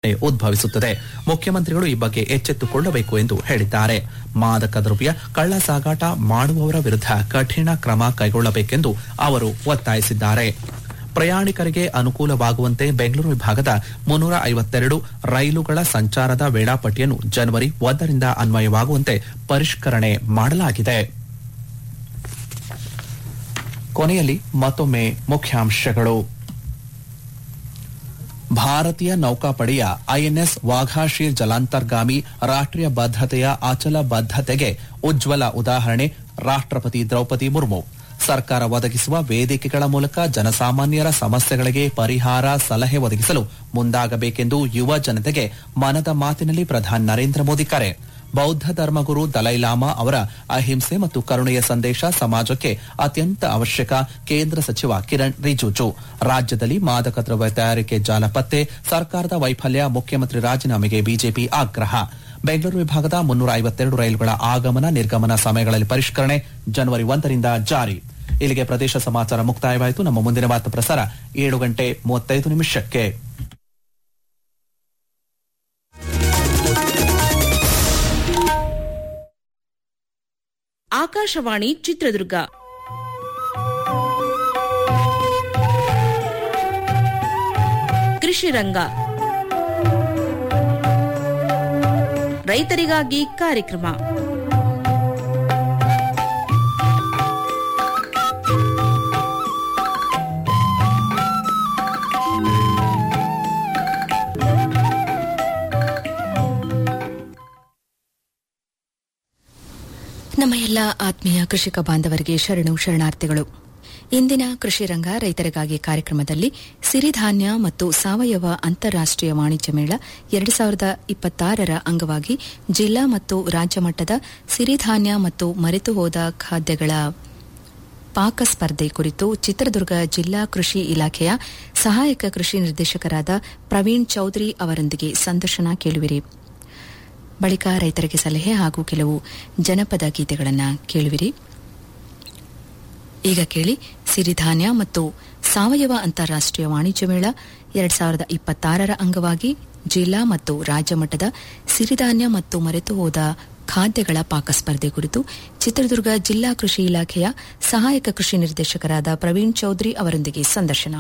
ಪ್ರಶ್ನೆ ಉದ್ಭವಿಸುತ್ತದೆ ಮುಖ್ಯಮಂತ್ರಿಗಳು ಈ ಬಗ್ಗೆ ಎಚ್ಚೆತ್ತುಕೊಳ್ಳಬೇಕು ಎಂದು ಹೇಳಿದ್ದಾರೆ ಮಾದಕ ದ್ರವ್ಯ ಕಳ್ಳ ಸಾಗಾಟ ಮಾಡುವವರ ವಿರುದ್ಧ ಕಠಿಣ ಕ್ರಮ ಕೈಗೊಳ್ಳಬೇಕೆಂದು ಅವರು ಒತ್ತಾಯಿಸಿದ್ದಾರೆ ಪ್ರಯಾಣಿಕರಿಗೆ ಅನುಕೂಲವಾಗುವಂತೆ ಬೆಂಗಳೂರು ವಿಭಾಗದ ಮುನ್ನೂರ ಐವತ್ತೆರಡು ರೈಲುಗಳ ಸಂಚಾರದ ವೇಳಾಪಟ್ಟಿಯನ್ನು ಜನವರಿ ಒಂದರಿಂದ ಅನ್ವಯವಾಗುವಂತೆ ಪರಿಷ್ಕರಣೆ ಮಾಡಲಾಗಿದೆ ಕೊನೆಯಲ್ಲಿ ಮತ್ತೊಮ್ಮೆ ಮುಖ್ಯಾಂಶಗಳು ಭಾರತೀಯ ನೌಕಾಪಡೆಯ ಐಎನ್ಎಸ್ ವಾಘಾಶೀರ್ ಜಲಾಂತರ್ಗಾಮಿ ರಾಷ್ಟ್ರೀಯ ಬದ್ಧತೆಯ ಅಚಲ ಬದ್ಧತೆಗೆ ಉಜ್ವಲ ಉದಾಹರಣೆ ರಾಷ್ಟ್ರಪತಿ ದ್ರೌಪದಿ ಮುರ್ಮು ಸರ್ಕಾರ ಒದಗಿಸುವ ವೇದಿಕೆಗಳ ಮೂಲಕ ಜನಸಾಮಾನ್ಯರ ಸಮಸ್ಯೆಗಳಿಗೆ ಪರಿಹಾರ ಸಲಹೆ ಒದಗಿಸಲು ಮುಂದಾಗಬೇಕೆಂದು ಯುವ ಜನತೆಗೆ ಮನದ ಮಾತಿನಲ್ಲಿ ಪ್ರಧಾನಿ ನರೇಂದ್ರ ಮೋದಿ ಕರೆ ಬೌದ್ಧ ಧರ್ಮಗುರು ದಲೈಲಾಮಾ ಅವರ ಅಹಿಂಸೆ ಮತ್ತು ಕರುಣೆಯ ಸಂದೇಶ ಸಮಾಜಕ್ಕೆ ಅತ್ಯಂತ ಅವಶ್ಯಕ ಕೇಂದ್ರ ಸಚಿವ ಕಿರಣ್ ರಿಜಿಜು ರಾಜ್ಯದಲ್ಲಿ ಮಾದಕ ದ್ರವ್ಯ ತಯಾರಿಕೆ ಜಾಲ ಪತ್ತೆ ಸರ್ಕಾರದ ವೈಫಲ್ಯ ಮುಖ್ಯಮಂತ್ರಿ ರಾಜೀನಾಮೆಗೆ ಬಿಜೆಪಿ ಆಗ್ರಹ ಬೆಂಗಳೂರು ವಿಭಾಗದ ಮುನ್ನೂರ ಐವತ್ತೆರಡು ರೈಲುಗಳ ಆಗಮನ ನಿರ್ಗಮನ ಸಮಯಗಳಲ್ಲಿ ಪರಿಷ್ಕರಣೆ ಜನವರಿ ಒಂದರಿಂದ ಜಾರಿ ಇಲ್ಲಿಗೆ ಪ್ರದೇಶ ಸಮಾಚಾರ ಮುಕ್ತಾಯವಾಯಿತು ನಮ್ಮ ಮುಂದಿನ ವಾರ್ತಾ ಪ್ರಸಾರ ಏಳು ಗಂಟೆ ಮೂವತ್ತೈದು ನಿಮಿಷಕ್ಕೆ ಆಕಾಶವಾಣಿ ಚಿತ್ರದುರ್ಗ ಕೃಷಿ ರಂಗ ರೈತರಿಗಾಗಿ ಕಾರ್ಯಕ್ರಮ ನಮ್ಮ ಎಲ್ಲ ಆತ್ಮೀಯ ಕೃಷಿಕ ಬಾಂಧವರಿಗೆ ಶರಣು ಶರಣಾರ್ಥಿಗಳು ಇಂದಿನ ಕೃಷಿ ರಂಗ ರೈತರಿಗಾಗಿ ಕಾರ್ಯಕ್ರಮದಲ್ಲಿ ಸಿರಿಧಾನ್ಯ ಮತ್ತು ಸಾವಯವ ಅಂತಾರಾಷ್ಟೀಯ ವಾಣಿಜ್ಯ ಮೇಳ ಎರಡು ಸಾವಿರದ ಇಪ್ಪತ್ತಾರರ ಅಂಗವಾಗಿ ಜಿಲ್ಲಾ ಮತ್ತು ರಾಜ್ಯ ಮಟ್ಟದ ಸಿರಿಧಾನ್ಯ ಮತ್ತು ಮರೆತು ಹೋದ ಖಾದ್ಯಗಳ ಪಾಕ ಸ್ಪರ್ಧೆ ಕುರಿತು ಚಿತ್ರದುರ್ಗ ಜಿಲ್ಲಾ ಕೃಷಿ ಇಲಾಖೆಯ ಸಹಾಯಕ ಕೃಷಿ ನಿರ್ದೇಶಕರಾದ ಪ್ರವೀಣ್ ಚೌಧರಿ ಅವರೊಂದಿಗೆ ಸಂದರ್ಶನ ಕೇಳುವಿರಿ ಬಳಿಕ ರೈತರಿಗೆ ಸಲಹೆ ಹಾಗೂ ಕೆಲವು ಜನಪದ ಗೀತೆಗಳನ್ನು ಕೇಳುವಿರಿ ಈಗ ಕೇಳಿ ಸಿರಿಧಾನ್ಯ ಮತ್ತು ಸಾವಯವ ಅಂತಾರಾಷ್ಟೀಯ ವಾಣಿಜ್ಯ ಮೇಳ ಎರಡ್ ಸಾವಿರದ ಇಪ್ಪತ್ತಾರರ ಅಂಗವಾಗಿ ಜಿಲ್ಲಾ ಮತ್ತು ರಾಜ್ಯ ಮಟ್ಟದ ಸಿರಿಧಾನ್ಯ ಮತ್ತು ಮರೆತು ಹೋದ ಖಾದ್ಯಗಳ ಪಾಕ ಸ್ಪರ್ಧೆ ಕುರಿತು ಚಿತ್ರದುರ್ಗ ಜಿಲ್ಲಾ ಕೃಷಿ ಇಲಾಖೆಯ ಸಹಾಯಕ ಕೃಷಿ ನಿರ್ದೇಶಕರಾದ ಪ್ರವೀಣ್ ಚೌಧರಿ ಅವರೊಂದಿಗೆ ಸಂದರ್ಶನ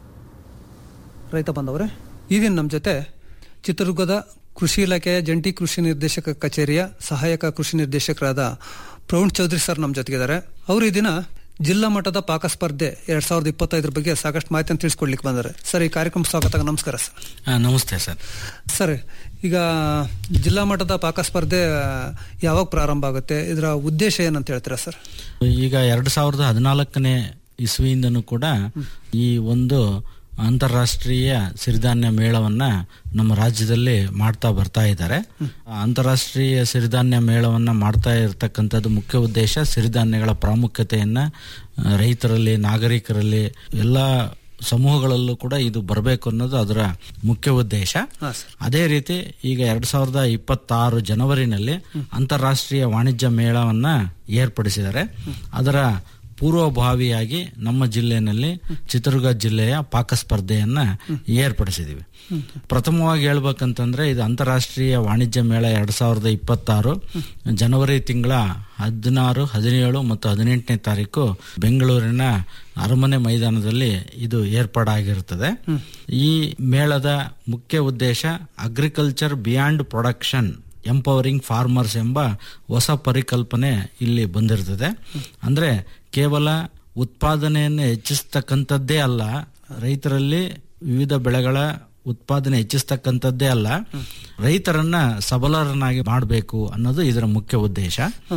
ರೈತ ಬಾಂಧವರೇ ಈ ದಿನ ನಮ್ಮ ಜೊತೆ ಚಿತ್ರದುರ್ಗದ ಕೃಷಿ ಇಲಾಖೆಯ ಜಂಟಿ ಕೃಷಿ ನಿರ್ದೇಶಕ ಕಚೇರಿಯ ಸಹಾಯಕ ಕೃಷಿ ನಿರ್ದೇಶಕರಾದ ಪ್ರವೀಣ್ ಚೌಧರಿ ಸರ್ ನಮ್ಮ ಜೊತೆಗಿದ್ದಾರೆ ಅವರು ಈ ದಿನ ಜಿಲ್ಲಾ ಮಟ್ಟದ ಪಾಕ ಸ್ಪರ್ಧೆ ಎರಡ್ ಸಾವಿರದ ಇಪ್ಪತ್ತೈದರ ಬಗ್ಗೆ ಸಾಕಷ್ಟು ಮಾಹಿತಿಯನ್ನು ತಿಳಿಸ್ಕೊಡ್ಲಿಕ್ಕೆ ಬಂದರೆ ಸರ್ ಈ ಕಾರ್ಯಕ್ರಮ ಸ್ವಾಗತ ನಮಸ್ಕಾರ ಸರ್ ಆ, ನಮಸ್ತೆ ಸರ್ ಸರ್ ಈಗ ಜಿಲ್ಲಾ ಮಟ್ಟದ ಪಾಕ ಸ್ಪರ್ಧೆ ಯಾವಾಗ ಪ್ರಾರಂಭ ಆಗುತ್ತೆ ಇದರ ಉದ್ದೇಶ ಏನಂತ ಹೇಳ್ತೀರಾ ಸರ್ ಈಗ ಎರಡು ಸಾವಿರದ ಹದಿನಾಲ್ಕನೇ ಇಸ್ವಿಯಿಂದನೂ ಕೂಡ ಈ ಒಂದು ಅಂತಾರಾಷ್ಟ್ರೀಯ ಸಿರಿಧಾನ್ಯ ಮೇಳವನ್ನ ನಮ್ಮ ರಾಜ್ಯದಲ್ಲಿ ಮಾಡ್ತಾ ಬರ್ತಾ ಇದ್ದಾರೆ ಆ ಅಂತಾರಾಷ್ಟ್ರೀಯ ಸಿರಿಧಾನ್ಯ ಮೇಳವನ್ನ ಮಾಡ್ತಾ ಇರತಕ್ಕಂಥದ್ದು ಮುಖ್ಯ ಉದ್ದೇಶ ಸಿರಿಧಾನ್ಯಗಳ ಪ್ರಾಮುಖ್ಯತೆಯನ್ನ ಆ, ರೈತರಲ್ಲಿ ನಾಗರಿಕರಲ್ಲಿ ಎಲ್ಲ ಸಮೂಹಗಳಲ್ಲೂ ಕೂಡ ಇದು ಬರಬೇಕು ಅನ್ನೋದು ಅದರ ಮುಖ್ಯ ಉದ್ದೇಶ ಹಾಂ ಸರ್ ಅದೇ ರೀತಿ ಈಗ ಎರಡ್ ಸಾವಿರದ ಇಪ್ಪತ್ತಾರು ಜನವರಿನಲ್ಲಿ ಅಂತಾರಾಷ್ಟ್ರೀಯ ವಾಣಿಜ್ಯ ಮೇಳವನ್ನ ಏರ್ಪಡಿಸಿದ್ದಾರೆ ಅದರ ಪೂರ್ವಭಾವಿಯಾಗಿ ನಮ್ಮ ಜಿಲ್ಲೆಯಲ್ಲಿ ಚಿತ್ರದುರ್ಗ ಜಿಲ್ಲೆಯ ಪಾಕ ಸ್ಪರ್ಧೆಯನ್ನ ಏರ್ಪಡಿಸಿದೀವಿ ಪ್ರಥಮವಾಗಿ ಹೇಳ್ಬೇಕಂತಂದ್ರೆ ಇದು ಅಂತಾರಾಷ್ಟ್ರೀಯ ವಾಣಿಜ್ಯ ಮೇಳ ಎರಡ್ ಸಾವಿರದ ಇಪ್ಪತ್ತಾರು ಜನವರಿ ತಿಂಗಳ ಹದಿನಾರು ಹದಿನೇಳು ಮತ್ತು ಹದಿನೆಂಟನೇ ತಾರೀಕು ಬೆಂಗಳೂರಿನ ಅರಮನೆ ಮೈದಾನದಲ್ಲಿ ಇದು ಏರ್ಪಾಡಾಗಿರುತ್ತದೆ ಈ ಮೇಳದ ಮುಖ್ಯ ಉದ್ದೇಶ agriculture beyond production empowering farmers ಎಂಬ ಹೊಸ ಪರಿಕಲ್ಪನೆ ಇಲ್ಲಿ ಬಂದಿರ್ತದೆ ಅಂದ್ರೆ ಕೇವಲ ಉತ್ಪಾದನೆಯನ್ನು ಹೆಚ್ಚಿಸ್ತಕ್ಕಂಥದ್ದೇ ಅಲ್ಲ ರೈತರಲ್ಲಿ ವಿವಿಧ ಬೆಳೆಗಳ ಉತ್ಪಾದನೆ ಹೆಚ್ಚಿಸ್ತಕ್ಕಂಥದ್ದೇ ಅಲ್ಲ ರೈತರನ್ನ ಸಬಲರನ್ನಾಗಿ ಮಾಡಬೇಕು ಅನ್ನೋದು ಇದರ ಮುಖ್ಯ ಉದ್ದೇಶ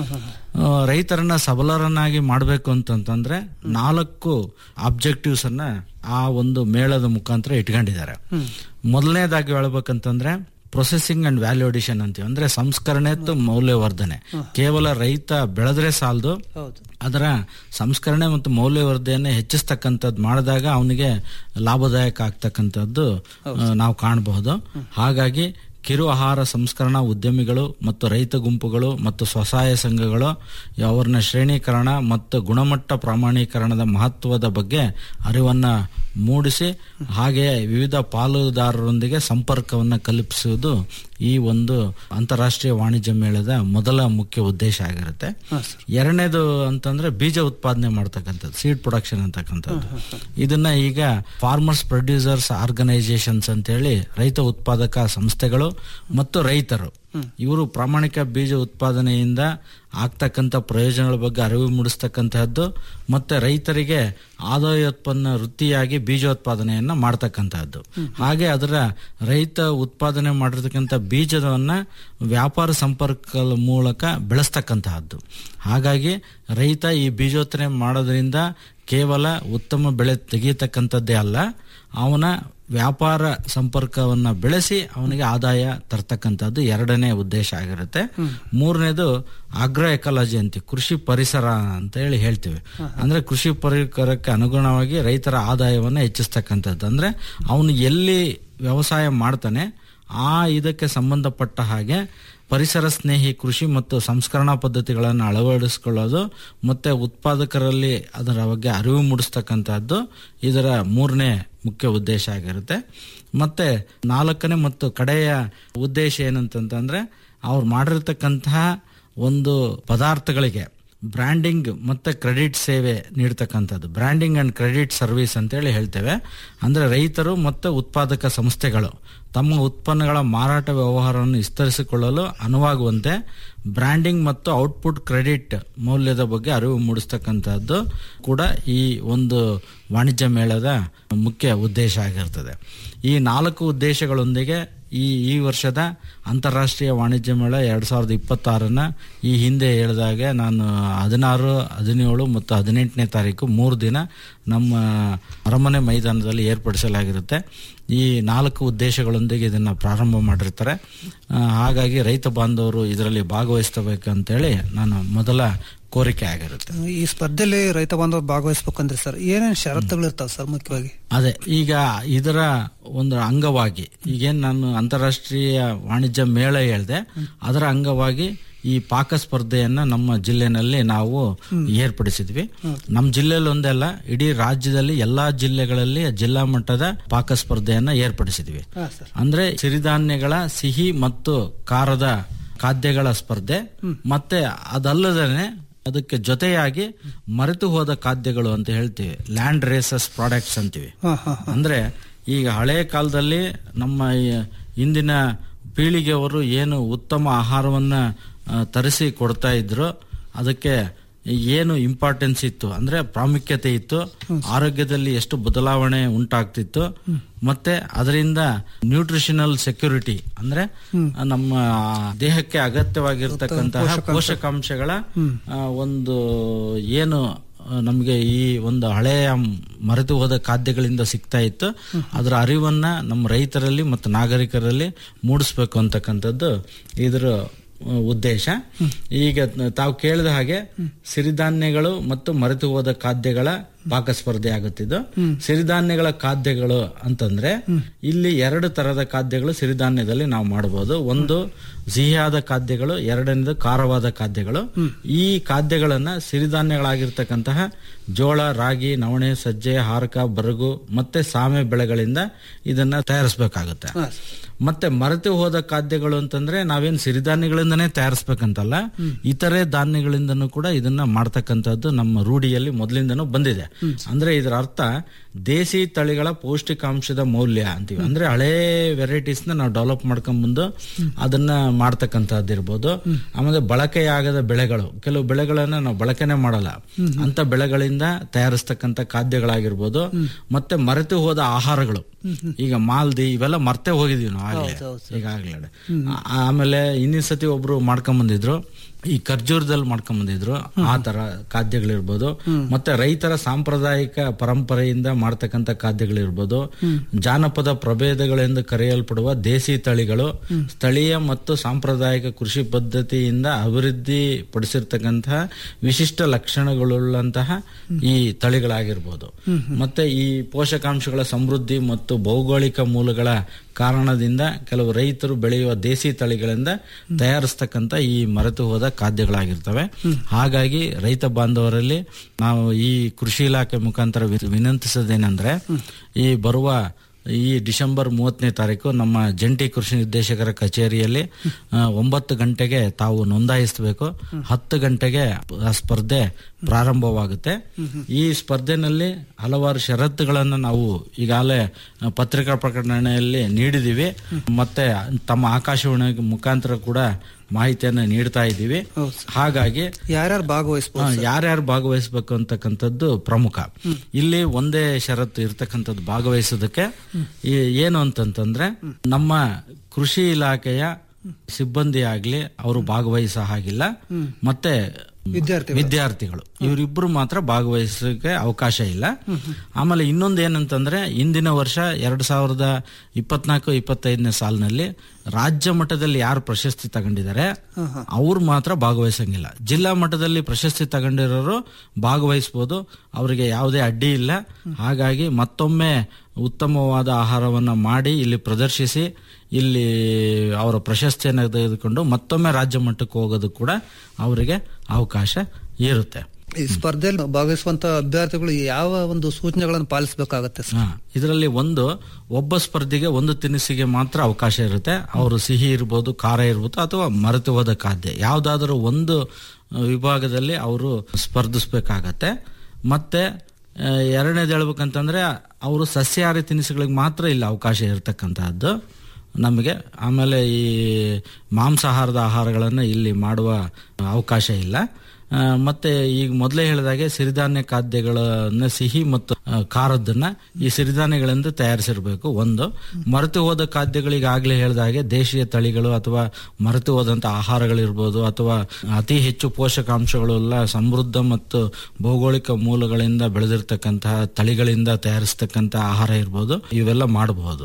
ಆ, ರೈತರನ್ನ ಸಬಲರನ್ನಾಗಿ ಮಾಡಬೇಕು ಅಂತಂತಂದ್ರೆ ನಾಲ್ಕು ಆಬ್ಜೆಕ್ಟಿವ್ಸ್ ಅನ್ನ ಆ ಒಂದು ಮೇಳದ ಮುಖಾಂತರ ಇಟ್ಕೊಂಡಿದ್ದಾರೆ ಮೊದಲನೇದಾಗಿ ಹೇಳ್ಬೇಕಂತಂದ್ರೆ ಪ್ರೊಸೆಸಿಂಗ್ ಅಂಡ್ ವ್ಯಾಲ್ಯೂ ಅಡಿಷನ್ ಅಂತೀವಿ ಅಂದ್ರೆ ಸಂಸ್ಕರಣೆ ಮತ್ತು ಮೌಲ್ಯವರ್ಧನೆ ಕೇವಲ ರೈತ ಬೆಳೆದ್ರೆ ಸಾಲದು ಹೌದು ಅದರ ಸಂಸ್ಕರಣೆ ಮತ್ತು ಮೌಲ್ಯವರ್ಧನೆ ಹೆಚ್ಚಿಸ್ತಕ್ಕಂಥದ್ದು ಮಾಡಿದಾಗ ಅವನಿಗೆ ಲಾಭದಾಯಕ ಆಗ್ತಕ್ಕಂಥದ್ದು ಆ, ನಾವು ಕಾಣಬಹುದು ಹಾಗಾಗಿ ಕಿರು ಆಹಾರ ಸಂಸ್ಕರಣಾ ಉದ್ಯಮಿಗಳು ಮತ್ತು ರೈತ ಗುಂಪುಗಳು ಮತ್ತು ಸ್ವಸಹಾಯ ಸಂಘಗಳು ಅವರನ್ನ ಶ್ರೇಣೀಕರಣ ಮತ್ತು ಗುಣಮಟ್ಟ ಪ್ರಾಮಾಣೀಕರಣದ ಮಹತ್ವದ ಬಗ್ಗೆ ಅರಿವನ್ನ ಮೂಡಿಸಿ ಹಾಗೆ ವಿವಿಧ ಪಾಲುದಾರರೊಂದಿಗೆ ಸಂಪರ್ಕವನ್ನು ಕಲ್ಪಿಸುವುದು ಈ ಒಂದು ಅಂತಾರಾಷ್ಟ್ರೀಯ ವಾಣಿಜ್ಯ ಮೇಳದ ಮೊದಲ ಮುಖ್ಯ ಉದ್ದೇಶ ಆಗಿರುತ್ತೆ ಎರಡನೇದು ಅಂತಂದ್ರೆ ಬೀಜ ಉತ್ಪಾದನೆ ಮಾಡ್ತಕ್ಕಂಥದ್ದು ಸೀಡ್ ಪ್ರೊಡಕ್ಷನ್ ಅಂತಕ್ಕಂಥದ್ದು ಇದನ್ನ ಈಗ ಫಾರ್ಮರ್ಸ್ ಪ್ರೊಡ್ಯೂಸರ್ಸ್ ಆರ್ಗನೈಸೇಷನ್ಸ್ ಅಂತೇಳಿ ರೈತ ಉತ್ಪಾದಕ ಸಂಸ್ಥೆಗಳು ಮತ್ತು ರೈತರು ಇವರು ಪ್ರಾಮಾಣಿಕ ಬೀಜ ಉತ್ಪಾದನೆಯಿಂದ ಆಗ್ತಕ್ಕಂಥ ಪ್ರಯೋಜನಗಳ ಬಗ್ಗೆ ಅರಿವು ಮೂಡಿಸ್ತಕ್ಕಂತಹದ್ದು ಮತ್ತೆ ರೈತರಿಗೆ ಆದಾಯೋತ್ಪನ್ನ ವೃತ್ತಿಯಾಗಿ ಬೀಜೋತ್ಪಾದನೆಯನ್ನ ಮಾಡ್ತಕ್ಕಂತಹದ್ದು ಹಾಗೆ ಅದರ ರೈತ ಉತ್ಪಾದನೆ ಮಾಡಿರ್ತಕ್ಕಂಥ ಬೀಜವನ್ನ ವ್ಯಾಪಾರ ಸಂಪರ್ಕದ ಮೂಲಕ ಬೆಳೆಸ್ತಕ್ಕಂತಹದ್ದು ಹಾಗಾಗಿ ರೈತ ಈ ಬೀಜೋತ್ಪಾದನೆ ಮಾಡೋದ್ರಿಂದ ಕೇವಲ ಉತ್ತಮ ಬೆಳೆ ತೆಗೀತಕ್ಕಂಥದ್ದೇ ಅಲ್ಲ ಅವನ ವ್ಯಾಪಾರ ಸಂಪರ್ಕವನ್ನ ಬೆಳೆಸಿ ಅವನಿಗೆ ಆದಾಯ ತರ್ತಕ್ಕಂಥದ್ದು ಎರಡನೇ ಉದ್ದೇಶ ಆಗಿರುತ್ತೆ ಮೂರನೇದು ಅಗ್ರೋ ಎಕಾಲಜಿ ಅಂತೀವಿ ಕೃಷಿ ಪರಿಸರ ಅಂತ ಹೇಳಿ ಹೇಳ್ತೀವಿ ಅಂದ್ರೆ ಕೃಷಿ ಪರಿಕರಕ್ಕೆ ಅನುಗುಣವಾಗಿ ರೈತರ ಆದಾಯವನ್ನ ಹೆಚ್ಚಿಸ್ತಕ್ಕಂಥದ್ದು ಅಂದ್ರೆ ಅವನು ಎಲ್ಲಿ ವ್ಯವಸಾಯ ಮಾಡ್ತಾನೆ ಆ ಇದಕ್ಕೆ ಸಂಬಂಧಪಟ್ಟ ಹಾಗೆ ಪರಿಸರ ಸ್ನೇಹಿ ಕೃಷಿ ಮತ್ತು ಸಂಸ್ಕರಣಾ ಪದ್ಧತಿಗಳನ್ನು ಅಳವಡಿಸಿಕೊಳ್ಳೋದು ಮತ್ತೆ ಉತ್ಪಾದಕರಲ್ಲಿ ಅದರ ಬಗ್ಗೆ ಅರಿವು ಮೂಡಿಸ್ತಕ್ಕಂಥದ್ದು ಇದರ ಮೂರನೇ ಮುಖ್ಯ ಉದ್ದೇಶ ಆಗಿರುತ್ತೆ ಮತ್ತೆ ನಾಲ್ಕನೇ ಮತ್ತು ಕಡೆಯ ಉದ್ದೇಶ ಏನಂತಂತಂದ್ರೆ ಅವ್ರು ಮಾಡಿರ್ತಕ್ಕಂತಹ ಒಂದು ಪದಾರ್ಥಗಳಿಗೆ ಬ್ರ್ಯಾಂಡಿಂಗ್ ಮತ್ತೆ ಕ್ರೆಡಿಟ್ ಸೇವೆ ನೀಡ್ತಕ್ಕಂಥದ್ದು ಬ್ರ್ಯಾಂಡಿಂಗ್ ಅಂಡ್ ಕ್ರೆಡಿಟ್ ಸರ್ವಿಸ್ ಅಂತೇಳಿ ಹೇಳ್ತೇವೆ ಅಂದ್ರೆ ರೈತರು ಮತ್ತು ಉತ್ಪಾದಕ ಸಂಸ್ಥೆಗಳು ತಮ್ಮ ಉತ್ಪನ್ನಗಳ ಮಾರಾಟ ವ್ಯವಹಾರವನ್ನು ವಿಸ್ತರಿಸಿಕೊಳ್ಳಲು ಅನುವಾಗುವಂತೆ ಬ್ರ್ಯಾಂಡಿಂಗ್ ಮತ್ತು ಔಟ್ಪುಟ್ ಕ್ರೆಡಿಟ್ ಮೌಲ್ಯದ ಬಗ್ಗೆ ಅರಿವು ಮೂಡಿಸ್ತಕ್ಕಂಥದ್ದು ಕೂಡ ಈ ಒಂದು ವಾಣಿಜ್ಯ ಮೇಳದ ಮುಖ್ಯ ಉದ್ದೇಶ ಆಗಿರ್ತದೆ ಈ ನಾಲ್ಕು ಉದ್ದೇಶಗಳೊಂದಿಗೆ ಈ ಈ ವರ್ಷದ ಅಂತಾರಾಷ್ಟ್ರೀಯ ವಾಣಿಜ್ಯ ಮೇಳ ಎರಡ್ ಸಾವಿರದ ಇಪ್ಪತ್ತಾರನ್ನ ಈ ಹಿಂದೆ ಹೇಳಿದಾಗೆ ನಾನು ಹದಿನಾರು ಹದಿನೇಳು ಮತ್ತು ಹದಿನೆಂಟನೇ ತಾರೀಕು ಮೂರು ದಿನ ನಮ್ಮ ಅರಮನೆ ಮೈದಾನದಲ್ಲಿ ಏರ್ಪಡಿಸಲಾಗಿರುತ್ತೆ ಈ ನಾಲ್ಕು ಉದ್ದೇಶಗಳೊಂದಿಗೆ ಇದನ್ನ ಪ್ರಾರಂಭ ಮಾಡಿರ್ತಾರೆ ಆ, ಹಾಗಾಗಿ ರೈತ ಬಾಂಧವರು ಇದರಲ್ಲಿ ಭಾಗವಹಿಸಬೇಕಂತೇಳಿ ನಾನು ಮೊದಲ ಕೋರಿಕೆ ಆಗಿರುತ್ತೆ ಈ ಸ್ಪರ್ಧೆಯಲ್ಲಿ ರೈತ ಬಾಂಧವರು ಭಾಗವಹಿಸ್ಬೇಕಂದ್ರೆ ಸರ್ ಏನೇನು ಷರತ್ತುಗಳು ಇರ್ತಾವೆ ಸರ್ ಮುಖ್ಯವಾಗಿ ಅದೇ ಈಗ ಇದರ ಒಂದು ಅಂಗವಾಗಿ ಈಗೇನ್ ನಾನು ಅಂತಾರಾಷ್ಟ್ರೀಯ ವಾಣಿಜ್ಯ ಮೇಳ ಹೇಳಿದೆ ಅದರ ಅಂಗವಾಗಿ ಈ ಪಾಕ ಸ್ಪರ್ಧೆಯನ್ನ ನಮ್ಮ ಜಿಲ್ಲೆನಲ್ಲಿ ನಾವು ಏರ್ಪಡಿಸಿದ್ವಿ ನಮ್ಮ ಜಿಲ್ಲೆಯಲ್ಲಿ ಒಂದಲ್ಲ ಇಡೀ ರಾಜ್ಯದಲ್ಲಿ ಎಲ್ಲಾ ಜಿಲ್ಲೆಗಳಲ್ಲಿ ಜಿಲ್ಲಾ ಮಟ್ಟದ ಪಾಕ ಸ್ಪರ್ಧೆಯನ್ನ ಏರ್ಪಡಿಸಿದ್ವಿ ಅಂದ್ರೆ ಸಿರಿಧಾನ್ಯಗಳ ಸಿಹಿ ಮತ್ತು ಖಾರದ ಖಾದ್ಯಗಳ ಸ್ಪರ್ಧೆ ಮತ್ತೆ ಅದಲ್ಲದೇ ಅದಕ್ಕೆ ಜೊತೆಯಾಗಿ ಮರೆತು ಹೋದ ಖಾದ್ಯಗಳು ಅಂತ ಹೇಳ್ತೀವಿ ಲ್ಯಾಂಡ್ ರೇಸಸ್ ಪ್ರಾಡಕ್ಟ್ಸ್ ಅಂತೀವಿ ಹಾ ಹಾ ಅಂದ್ರೆ ಈಗ ಹಳೆ ಕಾಲದಲ್ಲಿ ನಮ್ಮ ಈ ಇಂದಿನ ಪೀಳಿಗೆಯವರು ಏನು ಉತ್ತಮ ಆಹಾರವನ್ನ ಆ, ತರಿಸಿ ಕೊಡ್ತಾ ಇದ್ರು ಅದಕ್ಕೆ ಏನು ಇಂಪಾರ್ಟೆನ್ಸ್ ಇತ್ತು ಅಂದ್ರೆ ಪ್ರಾಮುಖ್ಯತೆ ಇತ್ತು ಆರೋಗ್ಯದಲ್ಲಿ ಎಷ್ಟು ಬದಲಾವಣೆ ಉಂಟಾಗ್ತಿತ್ತು ಮತ್ತೆ ಅದರಿಂದ ನ್ಯೂಟ್ರಿಷನಲ್ ಸೆಕ್ಯೂರಿಟಿ ಅಂದ್ರೆ ನಮ್ಮ ದೇಹಕ್ಕೆ ಅಗತ್ಯವಾಗಿರ್ತಕ್ಕಂತಹ ಪೋಷಕಾಂಶಗಳ ಆ, ಒಂದು ಏನು ನಮಗೆ ಈ ಒಂದು ಹಳೆಯ ಮರೆತು ಹೋದ ಖಾದ್ಯಗಳಿಂದ ಸಿಗ್ತಾ ಇತ್ತು ಅದರ ಅರಿವನ್ನ ನಮ್ಮ ರೈತರಲ್ಲಿ ಮತ್ತು ನಾಗರಿಕರಲ್ಲಿ ಮೂಡಿಸ್ಬೇಕು ಅಂತಕ್ಕಂಥದ್ದು ಇದರ ಆ, ಉದ್ದೇಶ ಈಗ ತಾವು ಕೇಳಿದ ಹಾಗೆ ಸಿರಿಧಾನ್ಯಗಳು ಮತ್ತು ಮರೆತು ಹೋದ ಖಾದ್ಯಗಳ ಪಾಕ ಸ್ಪರ್ಧೆ ಆಗುತ್ತಿದ್ದು ಸಿರಿಧಾನ್ಯಗಳ ಖಾದ್ಯಗಳು ಅಂತಂದ್ರೆ ಇಲ್ಲಿ ಎರಡು ತರದ ಖಾದ್ಯಗಳು ಸಿರಿಧಾನ್ಯದಲ್ಲಿ ನಾವು ಮಾಡಬಹುದು ಒಂದು ಸಿಹಿಯಾದ ಖಾದ್ಯಗಳು ಎರಡನೇದು ಖಾರವಾದ ಖಾದ್ಯಗಳು ಈ ಖಾದ್ಯಗಳನ್ನ ಸಿರಿಧಾನ್ಯಗಳಾಗಿರ್ತಕ್ಕಂತಹ ಜೋಳ ರಾಗಿ ನವಣೆ ಸಜ್ಜೆ ಹಾರಕ ಬರಗು ಮತ್ತೆ ಸಾಮೆ ಬೆಳೆಗಳಿಂದ ಇದನ್ನ ತಯಾರಿಸಬೇಕಾಗುತ್ತೆ ಮತ್ತೆ ಮರೆತು ಹೋದ ಖಾದ್ಯಗಳು ಅಂತಂದ್ರೆ ನಾವೇನ್ ಸಿರಿಧಾನ್ಯಗಳಿಂದನೇ ತಯಾರಿಸ್ಬೇಕಂತಲ್ಲ ಇತರೆ ಧಾನ್ಯಗಳಿಂದನೂ ಕೂಡ ಇದನ್ನ ಮಾಡ್ತಕ್ಕಂಥದ್ದು ನಮ್ಮ ರೂಢಿಯಲ್ಲಿ ಮೊದಲಿಂದನೂ ಬಂದಿದೆ ಅಂದ್ರೆ ಇದರ ಅರ್ಥ ದೇಸಿ ತಳಿಗಳ ಪೌಷ್ಟಿಕಾಂಶದ ಮೌಲ್ಯ ಅಂತೀವಿ ಅಂದ್ರೆ ಹಳೇ ವೆರೈಟೀಸ್ ನ ನಾವು ಡೆವಲಪ್ ಮಾಡ್ಕೊಂಡ್ ಬಂದು ಅದನ್ನ ಮಾಡ್ತಕ್ಕಂಥದ್ದು ಇರ್ಬೋದು ಆಮೇಲೆ ಬಳಕೆಯಾಗದ ಬೆಳೆಗಳು ಕೆಲವು ಬೆಳೆಗಳನ್ನ ನಾವು ಬಳಕೆನೆ ಮಾಡಲ್ಲ ಅಂತ ಬೆಳೆಗಳಿಂದ ತಯಾರಿಸ್ತಕ್ಕಂಥ ಖಾದ್ಯಗಳಾಗಿರ್ಬೋದು ಮತ್ತೆ ಮರೆತು ಹೋದ ಆಹಾರಗಳು ಈಗ ಮಾಲ್ದಿ ಇವೆಲ್ಲ ಮರ್ತೆ ಹೋಗಿದೀವಿ ನಾವು ಆಗ್ಲೇ ಈಗಾಗ್ಲೇ ಆ- ಆಮೇಲೆ ಇನ್ನಿನ ಸತಿ ಒಬ್ರು ಮಾಡ್ಕೊಂಡ್ ಬಂದಿದ್ರು ಈ ಖರ್ಜೂರದಲ್ಲಿ ಮಾಡ್ಕೊಂಡ್ ಬಂದಿದ್ರು ಆ ತರ ಖಾದ್ಯಗಳಿರ್ಬೋದು ಮತ್ತೆ ರೈತರ ಸಾಂಪ್ರದಾಯಿಕ ಪರಂಪರೆಯಿಂದ ಮಾಡ್ತಕ್ಕಂಥ ಖಾದ್ಯಗಳಿರ್ಬೋದು ಜಾನಪದ ಪ್ರಭೇದಗಳೆಂದು ಕರೆಯಲ್ಪಡುವ ದೇಸಿ ತಳಿಗಳು ಸ್ಥಳೀಯ ಮತ್ತು ಸಾಂಪ್ರದಾಯಿಕ ಕೃಷಿ ಪದ್ಧತಿಯಿಂದ ಅಭಿವೃದ್ಧಿ ಪಡಿಸಿರ್ತಕ್ಕಂತಹ ವಿಶಿಷ್ಟ ಲಕ್ಷಣಗಳುಳ್ಳಂತಹ ಈ ತಳಿಗಳಾಗಿರ್ಬೋದು ಮತ್ತೆ ಈ ಪೋಷಕಾಂಶಗಳ ಸಮೃದ್ಧಿ ಮತ್ತು ಭೌಗೋಳಿಕ ಮೂಲಗಳ ಕಾರಣದಿಂದ ಕೆಲವು ರೈತರು ಬೆಳೆಯುವ ದೇಸಿ ತಳಿಗಳಿಂದ ತಯಾರಿಸ್ತಕ್ಕಂಥ ಈ ಮರೆತು ಹೋದ ಖಾದ್ಯಗಳಾಗಿರ್ತವೆ ಹಾಗಾಗಿ ರೈತ ಬಾಂಧವರಲ್ಲಿ ನಾವು ಈ ಕೃಷಿ ಇಲಾಖೆ ಮುಖಾಂತರ ವಿ- ವಿನಂತಿಸೋದೇನೆಂದ್ರೆ ಈ ಬರುವ ಈ ಡಿಸೆಂಬರ್ ಮೂವತ್ತನೇ ತಾರೀಕು ನಮ್ಮ ಜಂಟಿ ಕೃಷಿ ನಿರ್ದೇಶಕರ ಕಚೇರಿಯಲ್ಲಿ ಆ, ಒಂಬತ್ತು ಗಂಟೆಗೆ ತಾವು ನೋಂದಾಯಿಸಬೇಕು ಹತ್ತು ಗಂಟೆಗೆ ಆ ಸ್ಪರ್ಧೆ ಪ್ರಾರಂಭವಾಗುತ್ತೆ ಈ ಸ್ಪರ್ಧೆನಲ್ಲಿ ಹಲವಾರು ಷರತ್ತುಗಳನ್ನು ನಾವು ಈಗಾಗಲೇ ಪತ್ರಿಕಾ ಪ್ರಕಟಣೆಯಲ್ಲಿ ನೀಡಿದ್ದೀವಿ ಮತ್ತೆ ತಮ್ಮ ಆಕಾಶವಾಣಿ ಮುಖಾಂತರ ಕೂಡ ಮಾಹಿತಿಯನ್ನು ನೀಡ್ತಾ ಇದ್ದೀವಿ ಹಾಗಾಗಿ ಯಾರ್ಯಾರು ಭಾಗವಹಿಸ್ಬೋದು ಆ, ಯಾರ್ಯಾರು ಭಾಗವಹಿಸಬೇಕು ಅಂತಕ್ಕಂಥದ್ದು ಪ್ರಮುಖ ಇಲ್ಲಿ ಒಂದೇ ಷರತ್ತು ಇರ್ತಕ್ಕಂಥದ್ದು ಭಾಗವಹಿಸೋದಕ್ಕೆ ಈ- ಏನು ಅಂತಂತಂದ್ರೆ ನಮ್ಮ ಕೃಷಿ ಇಲಾಖೆಯ ಸಿಬ್ಬಂದಿ ಆಗ್ಲಿ ಅವರು ಭಾಗವಹಿಸೋ ಹಾಗಿಲ್ಲ ಮತ್ತೆ ವಿದ್ಯಾರ್ಥಿಗಳು. ವಿದ್ಯಾರ್ಥಿಗಳು ಇವರಿಬ್ಬರು ಮಾತ್ರ ಭಾಗವಹಿಸೋಕೆ ಅವಕಾಶ ಇಲ್ಲ ಆಮೇಲೆ ಇನ್ನೊಂದು ಏನಂತಂದ್ರೆ ಇಂದಿನ ವರ್ಷ ಎರಡ್ ಸಾವಿರದ ಇಪ್ಪತ್ನಾಲ್ಕು ಇಪ್ಪತ್ತೈದನೇ ಸಾಲಿನಲ್ಲಿ ರಾಜ್ಯ ಮಟ್ಟದಲ್ಲಿ ಯಾರು ಪ್ರಶಸ್ತಿ ತಗೊಂಡಿದ್ದಾರೆ ಅವ್ರು ಮಾತ್ರ ಭಾಗವಹಿಸಂಗಿಲ್ಲ ಜಿಲ್ಲಾ ಮಟ್ಟದಲ್ಲಿ ಪ್ರಶಸ್ತಿ ತಗೊಂಡಿರೋರು ಭಾಗವಹಿಸಬಹುದು ಅವರಿಗೆ ಯಾವುದೇ ಅಡ್ಡಿ ಇಲ್ಲ ಹಾಗಾಗಿ ಮತ್ತೊಮ್ಮೆ ಉತ್ತಮವಾದ ಆಹಾರವನ್ನ ಮಾಡಿ ಇಲ್ಲಿ ಪ್ರದರ್ಶಿಸಿ ಇಲ್ಲಿ ಅವರ ಪ್ರಶಸ್ತಿಯನ್ನು ತೆಗೆದುಕೊಂಡು ಮತ್ತೊಮ್ಮೆ ರಾಜ್ಯ ಮಟ್ಟಕ್ಕೆ ಹೋಗೋದು ಕೂಡ ಅವರಿಗೆ ಅವಕಾಶ ಇರುತ್ತೆ ಈ ಸ್ಪರ್ಧೆಯಲ್ಲಿ ಭಾಗವಹಿಸುವಂತ ಅಭ್ಯರ್ಥಿಗಳು ಯಾವ ಒಂದು ಸೂಚನೆಗಳನ್ನು ಪಾಲಿಸಬೇಕಾಗತ್ತೆ ಸರ್ ಹಾ, ಇದರಲ್ಲಿ ಒಂದು ಒಬ್ಬ ಸ್ಪರ್ಧಿಗೆ ಒಂದು ತಿನಿಸಿಗೆ ಮಾತ್ರ ಅವಕಾಶ ಇರುತ್ತೆ ಅವರು ಸಿಹಿ ಇರ್ಬೋದು ಖಾರ ಇರ್ಬೋದು ಅಥವಾ ಮರೆತು ಹೋದ ಖಾದ್ಯ ಯಾವ್ದಾದರೂ ಒಂದು ಆ, ವಿಭಾಗದಲ್ಲಿ ಅವರು ಸ್ಪರ್ಧಿಸ್ಬೇಕಾಗತ್ತೆ ಮತ್ತೆ ಆ, ಎರಡನೇದು ಹೇಳ್ಬೇಕಂತಂದ್ರೆ ಅವರು ಸಸ್ಯಾಹಾರಿ ತಿನಿಸುಗಳಿಗೆ ಮಾತ್ರ ಇಲ್ಲಿ ಅವಕಾಶ ಇರತಕ್ಕಂತಹದ್ದು ನಮಗೆ ಆಮೇಲೆ ಈ ಮಾಂಸಾಹಾರದ ಆಹಾರಗಳನ್ನು ಇಲ್ಲಿ ಮಾಡುವ ಅವಕಾಶ ಇಲ್ಲ ಆ, ಮತ್ತೆ ಈಗ ಮೊದಲೇ ಹೇಳಿದಾಗೆ ಸಿರಿಧಾನ್ಯ ಖಾದ್ಯಗಳನ್ನ ಸಿಹಿ ಮತ್ತು ಆ, ಖಾರದನ್ನ ಈ ಸಿರಿಧಾನ್ಯಗಳಿಂದ ತಯಾರಿಸಿರಬೇಕು ಒಂದು ಮರೆತು ಹೋದ ಖಾದ್ಯಗಳಿಗಾಗಲೇ ಹೇಳಿದಾಗೆ ದೇಶೀಯ ತಳಿಗಳು ಅಥವಾ ಮರೆತು ಹೋದಂತ ಆಹಾರಗಳಿರ್ಬೋದು ಅಥವಾ ಅತಿ ಹೆಚ್ಚು ಪೋಷಕಾಂಶಗಳು ಎಲ್ಲ ಸಮೃದ್ಧ ಮತ್ತು ಭೌಗೋಳಿಕ ಮೂಲಗಳಿಂದ ಬೆಳೆದಿರ್ತಕ್ಕಂತಹ ತಳಿಗಳಿಂದ ತಯಾರಿಸ್ತಕ್ಕಂಥ ಆಹಾರ ಇರ್ಬೋದು ಇವೆಲ್ಲ ಮಾಡಬಹುದು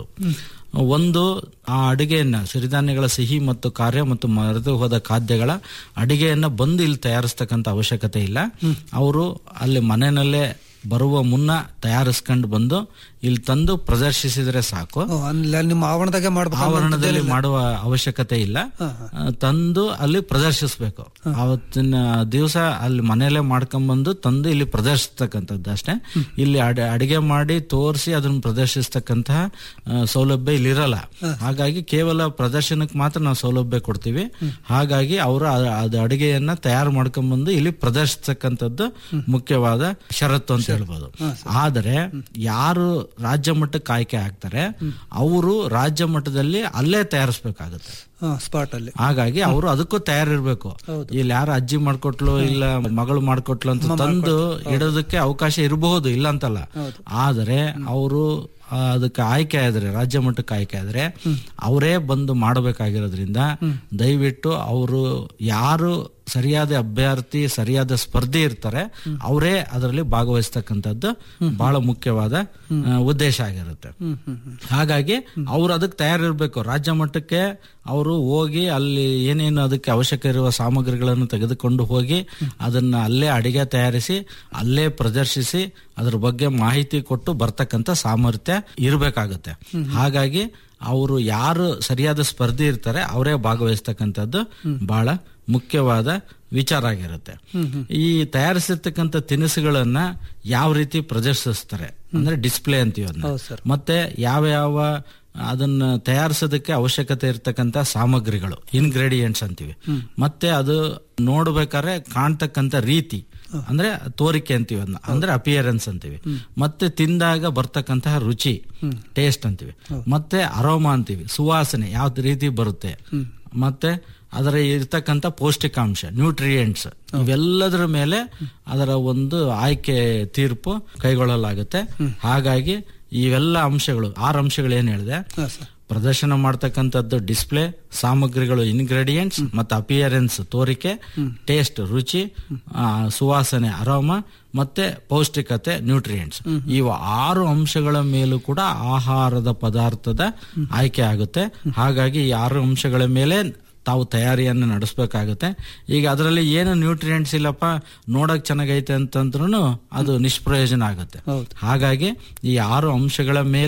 ಒಂದು ಆ ಅಡಿಗೆಯನ್ನ ಸಿರಿಧಾನ್ಯಗಳ ಸಿಹಿ ಮತ್ತು ಕಾರ್ಯ ಮತ್ತು ಮರೆತು ಹೋದ ಖಾದ್ಯಗಳ ಅಡಿಗೆಯನ್ನ ಬಂದು ಇಲ್ಲಿ ತಯಾರಿಸ್ತಕ್ಕಂಥ ಅವಶ್ಯಕತೆ ಇಲ್ಲ ಅವರು ಅಲ್ಲಿ ಮನೆಯಲ್ಲೇ ಬರುವ ಮುನ್ನ ತಯಾರಿಸ್ಕೊಂಡು ಬಂದು ಇಲ್ಲಿ ತಂದು ಪ್ರದರ್ಶಿಸಿದ್ರೆ ಸಾಕು ಓ, ಅಲ್ಲಿ ನಿಮ್ಮ ಆವರಣದಾಗೆ ಮಾಡ್ಬೇಕು ಆವರಣದಲ್ಲಿ ಮಾಡುವ ಅವಶ್ಯಕತೆ ಇಲ್ಲ ಆ, ತಂದು ಅಲ್ಲಿ ಪ್ರದರ್ಶಿಸಬೇಕು ಅವತ್ತಿನ ದಿವಸ ಅಲ್ಲಿ ಮನೆಯಲ್ಲೇ ಮಾಡ್ಕೊಂಡ್ಬಂದು ತಂದು ಇಲ್ಲಿ ಪ್ರದರ್ಶಿಸ್ತಕ್ಕಂಥದ್ದು ಅಷ್ಟೇ ಇಲ್ಲಿ ಅಡ- ಅಡಿಗೆ ಮಾಡಿ ತೋರಿಸಿ ಅದನ್ನ ಪ್ರದರ್ಶಿಸ್ತಕ್ಕಂತಹ ಆ, ಸೌಲಭ್ಯ ಇಲ್ಲಿ ಇರಲ್ಲ ಹಾಗಾಗಿ ಕೇವಲ ಪ್ರದರ್ಶನಕ್ಕೆ ಮಾತ್ರ ನಾವು ಸೌಲಭ್ಯ ಕೊಡ್ತೀವಿ ಹಾಗಾಗಿ ಅವರು ಅದು ಅಡಿಗೆಯನ್ನ ತಯಾರು ಮಾಡ್ಕೊಂಡ್ಬಂದು ಇಲ್ಲಿ ಪ್ರದರ್ಶಿಸ್ತಕ್ಕಂಥದ್ದು ಮುಖ್ಯವಾದ ಷರತ್ತು ಅಂತ ಹೇಳ್ಬೋದು ಆದರೆ ಯಾರು ರಾಜ್ಯ ಮಟ್ಟಕ್ಕೆ ಆಯ್ಕೆ ಆಗ್ತಾರೆ ಅವರು ರಾಜ್ಯ ಮಟ್ಟದಲ್ಲಿ ಅಲ್ಲೇ ತಯಾರಿಸ್ಬೇಕಾಗುತ್ತೆ ಸ್ಪಾಟ್ ಅಲ್ಲಿ ಹಾಗಾಗಿ ಅವರು ಅದಕ್ಕೂ ತಯಾರಿರ್ಬೇಕು ಇಲ್ಲಿ ಯಾರು ಅಜ್ಜಿ ಮಾಡ್ಕೊಟ್ಲು ಇಲ್ಲ ಮಗಳು ಮಾಡ್ಕೊಟ್ಲು ಅಂತ ತಂದು ಇಡೋದಕ್ಕೆ ಅವಕಾಶ ಇರಬಹುದು ಇಲ್ಲ ಅಂತಲ್ಲ ಆದರೆ ಅವರು ಅದಕ್ಕೆ ಆಯ್ಕೆ ಆದ್ರೆ ರಾಜ್ಯ ಮಟ್ಟಕ್ಕೆ ಆಯ್ಕೆ ಆದ್ರೆ ಅವರೇ ಬಂದು ಮಾಡಬೇಕಾಗಿರೋದ್ರಿಂದ ದಯವಿಟ್ಟು ಅವರು ಯಾರು ಸರಿಯಾದ ಅಭ್ಯರ್ಥಿ ಸರಿಯಾದ ಸ್ಪರ್ಧಿ ಇರ್ತಾರೆ ಅವರೇ ಅದರಲ್ಲಿ ಭಾಗವಹಿಸ್ತಕ್ಕಂಥದ್ದು ಬಹಳ ಮುಖ್ಯವಾದ ಆ, ಉದ್ದೇಶ ಆಗಿರುತ್ತೆ ಹಾಗಾಗಿ ಅವ್ರು ಅದಕ್ಕೆ ತಯಾರಿರ್ಬೇಕು ರಾಜ್ಯ ಮಟ್ಟಕ್ಕೆ ಅವರು ಹೋಗಿ ಅಲ್ಲಿ ಏನೇನು ಅದಕ್ಕೆ ಅವಶ್ಯಕ ಇರುವ ಸಾಮಗ್ರಿಗಳನ್ನು ತೆಗೆದುಕೊಂಡು ಹೋಗಿ ಅದನ್ನ ಅಲ್ಲೇ ಅಡಿಗೆ ತಯಾರಿಸಿ ಅಲ್ಲೇ ಪ್ರದರ್ಶಿಸಿ ಅದ್ರ ಬಗ್ಗೆ ಮಾಹಿತಿ ಕೊಟ್ಟು ಬರ್ತಕ್ಕಂಥ ಸಾಮರ್ಥ್ಯ ಇರಬೇಕಾಗುತ್ತೆ ಹಾಗಾಗಿ ಅವರು ಯಾರು ಸರಿಯಾದ ಸ್ಪರ್ಧಿ ಇರ್ತಾರೆ ಅವರೇ ಭಾಗವಹಿಸ್ತಕ್ಕಂಥದ್ದು ಬಹಳ ಮುಖ್ಯವಾದ ವಿಚಾರ ಆಗಿರುತ್ತೆ ಈ ತಯಾರಿಸಿರ್ತಕ್ಕಂಥ ತಿನಿಸುಗಳನ್ನ ಯಾವ ರೀತಿ ಪ್ರದರ್ಶಿಸ್ತಾರೆ ಅಂದ್ರೆ ಡಿಸ್ಪ್ಲೇ ಅಂತೀವಿ ಅದನ್ನ ಮತ್ತೆ ಯಾವ ಯಾವ ಅದನ್ನ ತಯಾರಿಸೋದಕ್ಕೆ ಅವಶ್ಯಕತೆ ಇರತಕ್ಕಂತ ಸಾಮಗ್ರಿಗಳು ಇನ್ಗ್ರೀಡಿಯೆಂಟ್ಸ್ ಅಂತೀವಿ ಮತ್ತೆ ಅದು ನೋಡ್ಬೇಕಾದ್ರೆ ಕಾಣ್ತಕ್ಕಂತ ರೀತಿ ಅಂದ್ರೆ ತೋರಿಕೆ ಅಂತೀವಿ ಅದನ್ನ ಅಂದ್ರೆ ಅಪಿಯರೆನ್ಸ್ ಅಂತೀವಿ ಮತ್ತೆ ತಿಂದಾಗ ಬರ್ತಕ್ಕಂತಹ ರುಚಿ ಟೇಸ್ಟ್ ಅಂತೀವಿ ಮತ್ತೆ ಅರೋಮಾ ಅಂತೀವಿ ಸುವಾಸನೆ ಯಾವ ರೀತಿ ಬರುತ್ತೆ ಮತ್ತೆ ಅದರ ಇರ್ತಕ್ಕಂಥ ಪೌಷ್ಟಿಕಾಂಶ ನ್ಯೂಟ್ರಿಯೆಂಟ್ಸ್ ಇವೆಲ್ಲದರ ಮೇಲೆ ಅದರ ಒಂದು ಆಯ್ಕೆ ತೀರ್ಪು ಕೈಗೊಳ್ಳಲಾಗುತ್ತೆ ಹಾಗಾಗಿ ಇವೆಲ್ಲ ಅಂಶಗಳು ಆರು ಅಂಶಗಳು ಏನ್ ಹೇಳಿದೆ ಪ್ರದರ್ಶನ ಮಾಡ್ತಕ್ಕಂಥದ್ದು ಡಿಸ್ಪ್ಲೇ ಸಾಮಗ್ರಿಗಳು ಇನ್ಗ್ರೀಡಿಯೆಂಟ್ಸ್ ಮತ್ತು ಅಪಿಯರೆನ್ಸ್ ತೋರಿಕೆ ಟೇಸ್ಟ್ ರುಚಿ ಆ, ಸುವಾಸನೆ ಅರೋಮ ಮತ್ತೆ ಪೌಷ್ಟಿಕತೆ ನ್ಯೂಟ್ರಿಯೆಂಟ್ಸ್ ಇವು ಆರು ಅಂಶಗಳ ಮೇಲೂ ಕೂಡ ಆಹಾರದ ಪದಾರ್ಥದ ಆಯ್ಕೆ ಆಗುತ್ತೆ ಹಾಗಾಗಿ ಈ ಆರು ಅಂಶಗಳ ಮೇಲೆ ತಾವು ತಯಾರಿಯನ್ನು ನಡೆಸಬೇಕಾಗುತ್ತೆ ಈಗ ಅದರಲ್ಲಿ ಏನು ನ್ಯೂಟ್ರಿಯೆಂಟ್ಸ್ ಇಲ್ಲಪ್ಪ ನೋಡಕ್ ಚೆನ್ನಾಗೈತೆ ಅಂತಂದ್ರೂ ಅದು ನಿಷ್ಪ್ರಯೋಜನ ಆಗುತ್ತೆ ಹಾಗಾಗಿ ಈ ಆರು ಅಂಶಗಳ ಮೇಲೆ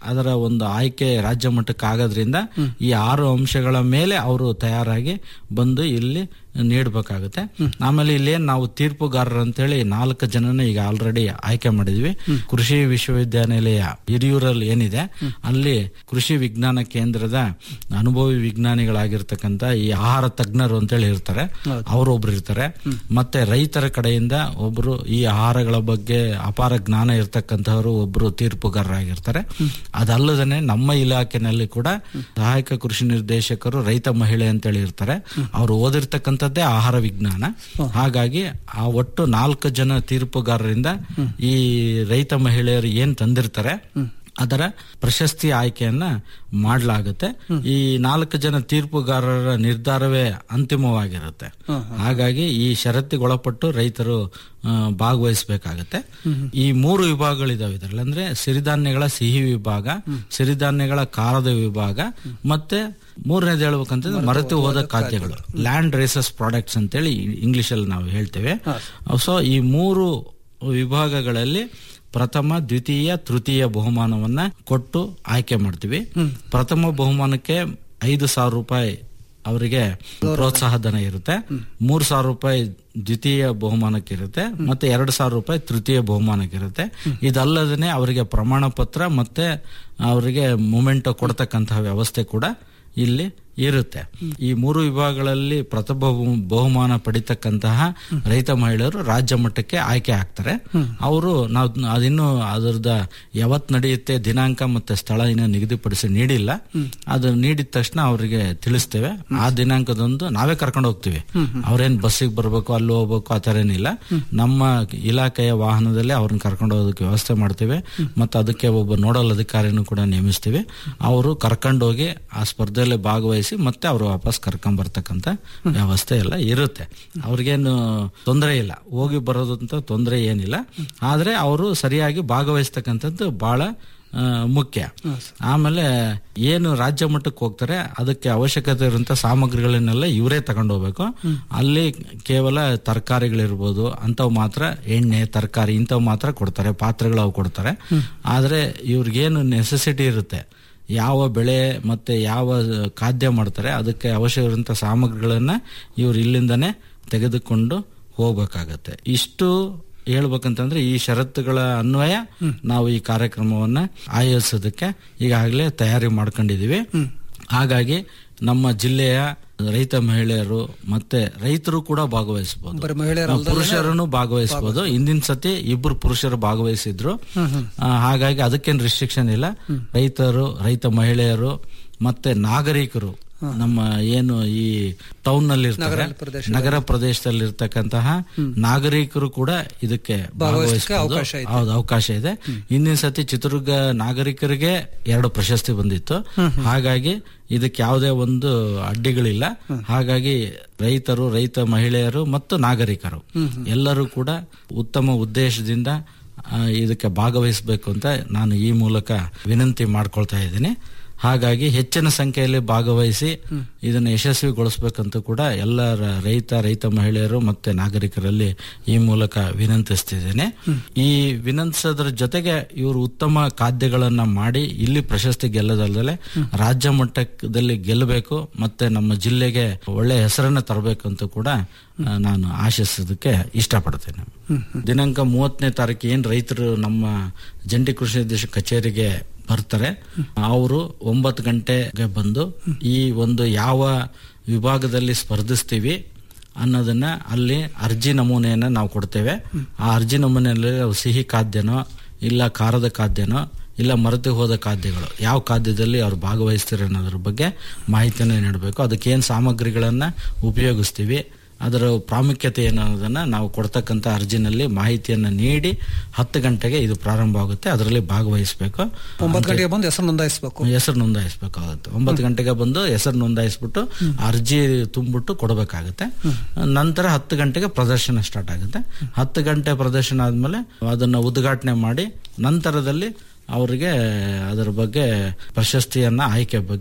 ಅದರ ಒಂದು ಆಯ್ಕೆ ರಾಜ್ಯ ಮಟ್ಟಕ್ಕೆ ಆಗೋದ್ರಿಂದ ಈ ಆರು ಅಂಶಗಳ ಮೇಲೆ ಅವರು ತಯಾರಾಗಿ ಬಂದು ಇಲ್ಲಿ ನೀಡಬೇಕಾಗುತ್ತೆ ಆಮೇಲೆ ಇಲ್ಲೇನ್ ನಾವು ತೀರ್ಪುಗಾರರು ಅಂತೇಳಿ ನಾಲ್ಕು ಜನನ ಈಗ ಆಲ್ರೆಡಿ ಆಯ್ಕೆ ಮಾಡಿದ್ವಿ ಕೃಷಿ ವಿಶ್ವವಿದ್ಯಾನಿಲಯ ಹಿರಿಯೂರಲ್ಲಿ ಏನಿದೆ ಅಲ್ಲಿ ಕೃಷಿ ವಿಜ್ಞಾನ ಕೇಂದ್ರದ ಅನುಭವಿ ವಿಜ್ಞಾನಿಗಳಾಗಿರ್ತಕ್ಕಂಥ ಈ ಆಹಾರ ತಜ್ಞರು ಅಂತೇಳಿ ಇರ್ತಾರೆ ಅವರೊಬ್ರು ಇರ್ತಾರೆ ಮತ್ತೆ ರೈತರ ಕಡೆಯಿಂದ ಒಬ್ರು ಈ ಆಹಾರಗಳ ಬಗ್ಗೆ ಅಪಾರ ಜ್ಞಾನ ಇರ್ತಕ್ಕಂಥವರು ಒಬ್ರು ತೀರ್ಪುಗಾರರಾಗಿರ್ತಾರೆ ಅದಲ್ಲದೇ ನಮ್ಮ ಇಲಾಖೆನಲ್ಲಿ ಕೂಡ ಸಹಾಯಕ ಕೃಷಿ ನಿರ್ದೇಶಕರು ರೈತ ಮಹಿಳೆ ಅಂತೇಳಿ ಇರ್ತಾರೆ ಅವರು ಓದಿರ್ತಕ್ಕಂಥದ್ದೇ ಆಹಾರ ವಿಜ್ಞಾನ ಹಾಗಾಗಿ ಆ ಒಟ್ಟು ನಾಲ್ಕು ಜನ ತೀರ್ಪುಗಾರರಿಂದ ಈ ರೈತ ಮಹಿಳೆಯರು ಏನ್ ತಂದಿರ್ತಾರೆ ಅದರ ಪ್ರಶಸ್ತಿ ಆಯ್ಕೆಯನ್ನ ಮಾಡಲಾಗುತ್ತೆ ಈ ನಾಲ್ಕು ಜನ ತೀರ್ಪುಗಾರರ ನಿರ್ಧಾರವೇ ಅಂತಿಮವಾಗಿರುತ್ತೆ ಹಾಗಾಗಿ ಈ ಷರತ್ತಿಗೊಳಪಟ್ಟು ರೈತರು ಆ, ಭಾಗವಹಿಸಬೇಕಾಗತ್ತೆ ಈ ಮೂರು ವಿಭಾಗಗಳಿದಾವೆ ಇದರಲ್ಲಿ ಅಂದ್ರೆ ಸಿರಿಧಾನ್ಯಗಳ ಸಿಹಿ ವಿಭಾಗ ಸಿರಿಧಾನ್ಯಗಳ ಖಾರದ ವಿಭಾಗ ಮತ್ತೆ ಮೂರನೇದು ಹೇಳ್ಬೇಕಂತಂದ್ರೆ ಮರೆತು ಹೋದ ಖಾದ್ಯಗಳು ಲ್ಯಾಂಡ್ ರೇಸಸ್ ಪ್ರಾಡಕ್ಟ್ಸ್ ಅಂತೇಳಿ ಇಂಗ್ಲಿಷ್ ಅಲ್ಲಿ ನಾವು ಹೇಳ್ತೇವೆ ಸೊ ಈ ಮೂರು ವಿಭಾಗಗಳಲ್ಲಿ ಪ್ರಥಮ ದ್ವಿತೀಯ ತೃತೀಯ ಬಹುಮಾನವನ್ನ ಕೊಟ್ಟು ಆಯ್ಕೆ ಮಾಡ್ತೀವಿ ಪ್ರಥಮ ಬಹುಮಾನಕ್ಕೆ ಐದು ಸಾವಿರ ರೂಪಾಯಿ ಅವರಿಗೆ ಪ್ರೋತ್ಸಾಹ ಧನ ಇರುತ್ತೆ ಮೂರ್ ಸಾವಿರ ರೂಪಾಯಿ ದ್ವಿತೀಯ ಬಹುಮಾನಕ್ಕೆ ಇರುತ್ತೆ ಮತ್ತೆ ಎರಡು ಸಾವಿರ ರೂಪಾಯಿ ತೃತೀಯ ಬಹುಮಾನಕ್ಕೆ ಇರುತ್ತೆ ಇದಲ್ಲದೇ ಅವರಿಗೆ ಪ್ರಮಾಣ ಪತ್ರ ಮತ್ತೆ ಅವರಿಗೆ ಮೊಮೆಂಟೋ ಕೊಡ್ತಕ್ಕಂತಹ ವ್ಯವಸ್ಥೆ ಕೂಡ ಇಲ್ಲಿ ಇರುತ್ತೆ ಈ ಮೂರು ವಿಭಾಗಗಳಲ್ಲಿ ಪ್ರಥಮ ಬಹು- ಬಹುಮಾನ ಪಡಿತಕ್ಕಂತಹ ರೈತ ಮಹಿಳೆಯರು ರಾಜ್ಯ ಮಟ್ಟಕ್ಕೆ ಆಯ್ಕೆ ಆಗ್ತಾರೆ ಅವರು ನಾವು ಅದಿನ್ನು ಅದರದ ಯಾವತ್ ನಡೆಯುತ್ತೆ ದಿನಾಂಕ ಮತ್ತೆ ಸ್ಥಳ ಇನ್ನು ನಿಗದಿಪಡಿಸಿ ನೀಡಿಲ್ಲ ಅದು ನೀಡಿದ ತಕ್ಷಣ ಅವರಿಗೆ ತಿಳಿಸ್ತೇವೆ ಆ ದಿನಾಂಕದಂದು ನಾವೇ ಕರ್ಕೊಂಡು ಹೋಗ್ತೀವಿ ಅವ್ರೇನ್ ಬಸ್ಸಿಗೆ ಬರ್ಬೇಕು ಅಲ್ಲಿ ಹೋಗ್ಬೇಕು ಆ ಥರ ಏನಿಲ್ಲ ನಮ್ಮ ಇಲಾಖೆಯ ವಾಹನದಲ್ಲಿ ಅವ್ರನ್ನ ಕರ್ಕೊಂಡು ಹೋಗೋದಕ್ಕೆ ವ್ಯವಸ್ಥೆ ಮಾಡ್ತೇವೆ ಮತ್ತೆ ಅದಕ್ಕೆ ಒಬ್ಬ ನೋಡಲ್ ಅಧಿಕಾರಿನೂ ಕೂಡ ನೇಮಿಸ್ತೀವಿ ಅವರು ಕರ್ಕೊಂಡೋಗಿ ಆ ಸ್ಪರ್ಧೆಯಲ್ಲಿ ಭಾಗವಹಿಸಿ ಮತ್ತೆ ಅವರು ವಾಪಸ್ ಕರ್ಕೊಂಡ್ ಬರ್ತಕ್ಕಂಥ ವ್ಯವಸ್ಥೆ ಎಲ್ಲ ಇರುತ್ತೆ ಅವ್ರಿಗೇನು ತೊಂದರೆ ಇಲ್ಲ ಹೋಗಿ ಬರೋದಂತ ತೊಂದರೆ ಏನಿಲ್ಲ ಆದ್ರೆ ಅವರು ಸರಿಯಾಗಿ ಭಾಗವಹಿಸ್ತಕ್ಕಂಥದ್ದು ಬಹಳ ಆ, ಮುಖ್ಯ ಆಮೇಲೆ ಏನು ರಾಜ್ಯ ಮಟ್ಟಕ್ಕೆ ಹೋಗ್ತಾರೆ ಅದಕ್ಕೆ ಅವಶ್ಯಕತೆ ಇರುವಂತ ಸಾಮಗ್ರಿಗಳನ್ನೆಲ್ಲ ಇವರೇ ತಗೊಂಡು ಹೋಗ್ಬೇಕು ಅಲ್ಲಿ ಕೇವಲ ತರಕಾರಿಗಳಿರ್ಬೋದು ಅಂಥವು ಮಾತ್ರ ಎಣ್ಣೆ ತರಕಾರಿ ಇಂಥವು ಮಾತ್ರ ಕೊಡ್ತಾರೆ ಪಾತ್ರೆಗಳು ಅವು ಕೊಡ್ತಾರೆ ಆದ್ರೆ ಇವ್ರಿಗೇನು ನೆಸೆಸಿಟಿ ಇರುತ್ತೆ ಯಾವ ಬೆಳೆ ಮತ್ತೆ ಯಾವ ಖಾದ್ಯ ಮಾಡ್ತಾರೆ ಅದಕ್ಕೆ ಅವಶ್ಯವಿರುವಂತ ಸಾಮಗ್ರಿಗಳನ್ನ ಇವ್ರು ಇಲ್ಲಿಂದನೇ ತೆಗೆದುಕೊಂಡು ಹೋಗ್ಬೇಕಾಗತ್ತೆ ಇಷ್ಟು ಹೇಳ್ಬೇಕಂತಂದ್ರೆ ಈ ಷರತ್ತುಗಳ ಅನ್ವಯ ನಾವು ಈ ಕಾರ್ಯಕ್ರಮವನ್ನ ಆಯೋಜಿಸೋದಕ್ಕೆ ಈಗಾಗಲೇ ತಯಾರಿ ಮಾಡ್ಕೊಂಡಿದೀವಿ ಹಾಗಾಗಿ ನಮ್ಮ ಜಿಲ್ಲೆಯ ರೈತ ಮಹಿಳೆಯರು ಮತ್ತೆ ರೈತರು ಕೂಡ ಭಾಗವಹಿಸಬಹುದು ಬರೀ ಮಹಿಳೆಯರಲ್ದಲೇ ಪುರುಷರನ್ನು ಭಾಗವಹಿಸಬಹುದು ಹಿಂದಿನ ಸತಿ ಇಬ್ಬರು ಪುರುಷರು ಭಾಗವಹಿಸಿದ್ರು ಆ, ಹಾಗಾಗಿ ಅದಕ್ಕೇನು ರಿಸ್ಟ್ರಿಕ್ಷನ್ ಇಲ್ಲ ರೈತರು ರೈತ ಮಹಿಳೆಯರು ಮತ್ತೆ ನಾಗರಿಕರು ನಮ್ಮ ಏನು ಈ ಟೌನ್ ನಲ್ಲಿ ಇರ್ತಾರೆ ನಗರ ಪ್ರದೇಶದಲ್ಲಿ ಇರ್ತಕ್ಕಂತಹ ನಾಗರಿಕರು ಕೂಡ ಇದಕ್ಕೆ ಭಾಗವಹಿಸಕ್ಕೆ ಭಾಗವಹಿಸಬಹುದು ಅವಕಾಶ ಇದೆ. ಹೌದು ಅವಕಾಶ ಇದೆ ಹಿಂದಿನ ಸತಿ ಚಿತ್ರದುರ್ಗ ನಾಗರಿಕರಿಗೆ ಎರಡು ಪ್ರಶಸ್ತಿ ಬಂದಿತ್ತು ಹಾಗಾಗಿ ಇದಕ್ಕೆ ಯಾವುದೇ ಒಂದು ಅಡ್ಡಿಗಳಿಲ್ಲ ಹಾಗಾಗಿ ರೈತರು ರೈತ ಮಹಿಳೆಯರು ಮತ್ತು ನಾಗರಿಕರು ಎಲ್ಲರೂ ಕೂಡ ಉತ್ತಮ ಉದ್ದೇಶದಿಂದ ಆ, ಇದಕ್ಕೆ ಭಾಗವಹಿಸಬೇಕು ಅಂತ ನಾನು ಈ ಮೂಲಕ ವಿನಂತಿ ಮಾಡ್ಕೊಳ್ತಾ ಇದ್ದೀನಿ ಹಾಗಾಗಿ ಹೆಚ್ಚಿನ ಸಂಖ್ಯೆಯಲ್ಲಿ ಭಾಗವಹಿಸಿ ಇದನ್ನು ಯಶಸ್ವಿಗೊಳಿಸಬೇಕಂತ ಕೂಡ ಎಲ್ಲ ರ- ರೈತ ರೈತ ಮಹಿಳೆಯರು ಮತ್ತೆ ನಾಗರಿಕರಲ್ಲಿ ಈ ಮೂಲಕ ವಿನಂತಿಸ್ತಿದ್ದೇನೆ ಈ ವಿನಂತಿಸೋದ್ರ ಜೊತೆಗೆ ಇವರು ಉತ್ತಮ ಖಾದ್ಯಗಳನ್ನ ಮಾಡಿ ಇಲ್ಲಿ ಪ್ರಶಸ್ತಿ ಗೆಲ್ಲದಲ್ಲದೆ ರಾಜ್ಯ ಮಟ್ಟದಲ್ಲಿ ಗೆಲ್ಲಬೇಕು ಮತ್ತೆ ನಮ್ಮ ಜಿಲ್ಲೆಗೆ ಒಳ್ಳೆ ಹೆಸರನ್ನ ತರಬೇಕು ಅಂತ ಕೂಡ ಆ, ನಾನು ಆಶಿಸೋದಕ್ಕೆ ಇಷ್ಟಪಡ್ತೇನೆ ದಿನಾಂಕ ಮೂವತ್ತನೇ ತಾರೀಕು ಏನ್ ರೈತರು ನಮ್ಮ ಜಂಟಿ ಕೃಷಿ ನಿರ್ದೇಶಕ ಕಚೇರಿಗೆ ಬರ್ತಾರೆ ಅವರು ಒಂಬತ್ತು ಗಂಟೆಗೆ ಬಂದು ಈ ಒಂದು ಯಾವ ವಿಭಾಗದಲ್ಲಿ ಸ್ಪರ್ಧಿಸ್ತೀವಿ ಅನ್ನೋದನ್ನ ಅಲ್ಲಿ ಅರ್ಜಿ ನಮೂನೆಯನ್ನ ನಾವು ಕೊಡ್ತೇವೆ ಆ ಅರ್ಜಿ ನಮೂನೆಯಲ್ಲಿ ಅವು ಸಿಹಿ ಖಾದ್ಯನೋ ಇಲ್ಲ ಖಾರದ ಖಾದ್ಯನೋ ಇಲ್ಲ ಮರೆತು ಹೋದ ಖಾದ್ಯಗಳು ಯಾವ ಖಾದ್ಯದಲ್ಲಿ ಅವ್ರು ಭಾಗವಹಿಸ್ತಾರೆ ಅನ್ನೋದ್ರ ಬಗ್ಗೆ ಮಾಹಿತಿಯನ್ನು ನೀಡಬೇಕು ಅದಕ್ಕೆ ಏನು ಸಾಮಗ್ರಿಗಳನ್ನ ಉಪಯೋಗಿಸ್ತೀವಿ ಅದರ ಪ್ರಾಮುಖ್ಯತೆ ಏನು ಅನ್ನೋದನ್ನ ನಾವು ಕೊಡ್ತಕ್ಕಂಥ ಅರ್ಜಿನಲ್ಲಿ ಮಾಹಿತಿಯನ್ನ ನೀಡಿ ಹತ್ತು ಗಂಟೆಗೆ ಇದು ಪ್ರಾರಂಭ ಆಗುತ್ತೆ ಅದರಲ್ಲಿ ಭಾಗವಹಿಸಬೇಕು ಒಂಬತ್ತು ಗಂಟೆಗೆ ಬಂದು ಹೆಸರು ನೋಂದಾಯಿಸಬೇಕು ಹೆಸರು ನೋಂದಾಯಿಸಬೇಕಾಗುತ್ತೆ ಒಂಬತ್ತು ಗಂಟೆಗೆ ಬಂದು ಹೆಸರು ನೋಂದಾಯಿಸ್ಬಿಟ್ಟು ಅರ್ಜಿ ತುಂಬಿಟ್ಟು ಕೊಡಬೇಕಾಗುತ್ತೆ ನಂತರ ಹತ್ತು ಗಂಟೆಗೆ ಪ್ರದರ್ಶನ ಸ್ಟಾರ್ಟ್ ಆಗುತ್ತೆ ಹತ್ತು ಗಂಟೆ ಪ್ರದರ್ಶನ ಆದ್ಮೇಲೆ ಅದನ್ನ ಉದ್ಘಾಟನೆ ಮಾಡಿ ನಂತರದಲ್ಲಿ ಅವರಿಗೆ ಅದರ ಬಗ್ಗೆ ಪ್ರಶಸ್ತಿಯನ್ನ ಆಯ್ಕೆ ಬಗ್ಗೆ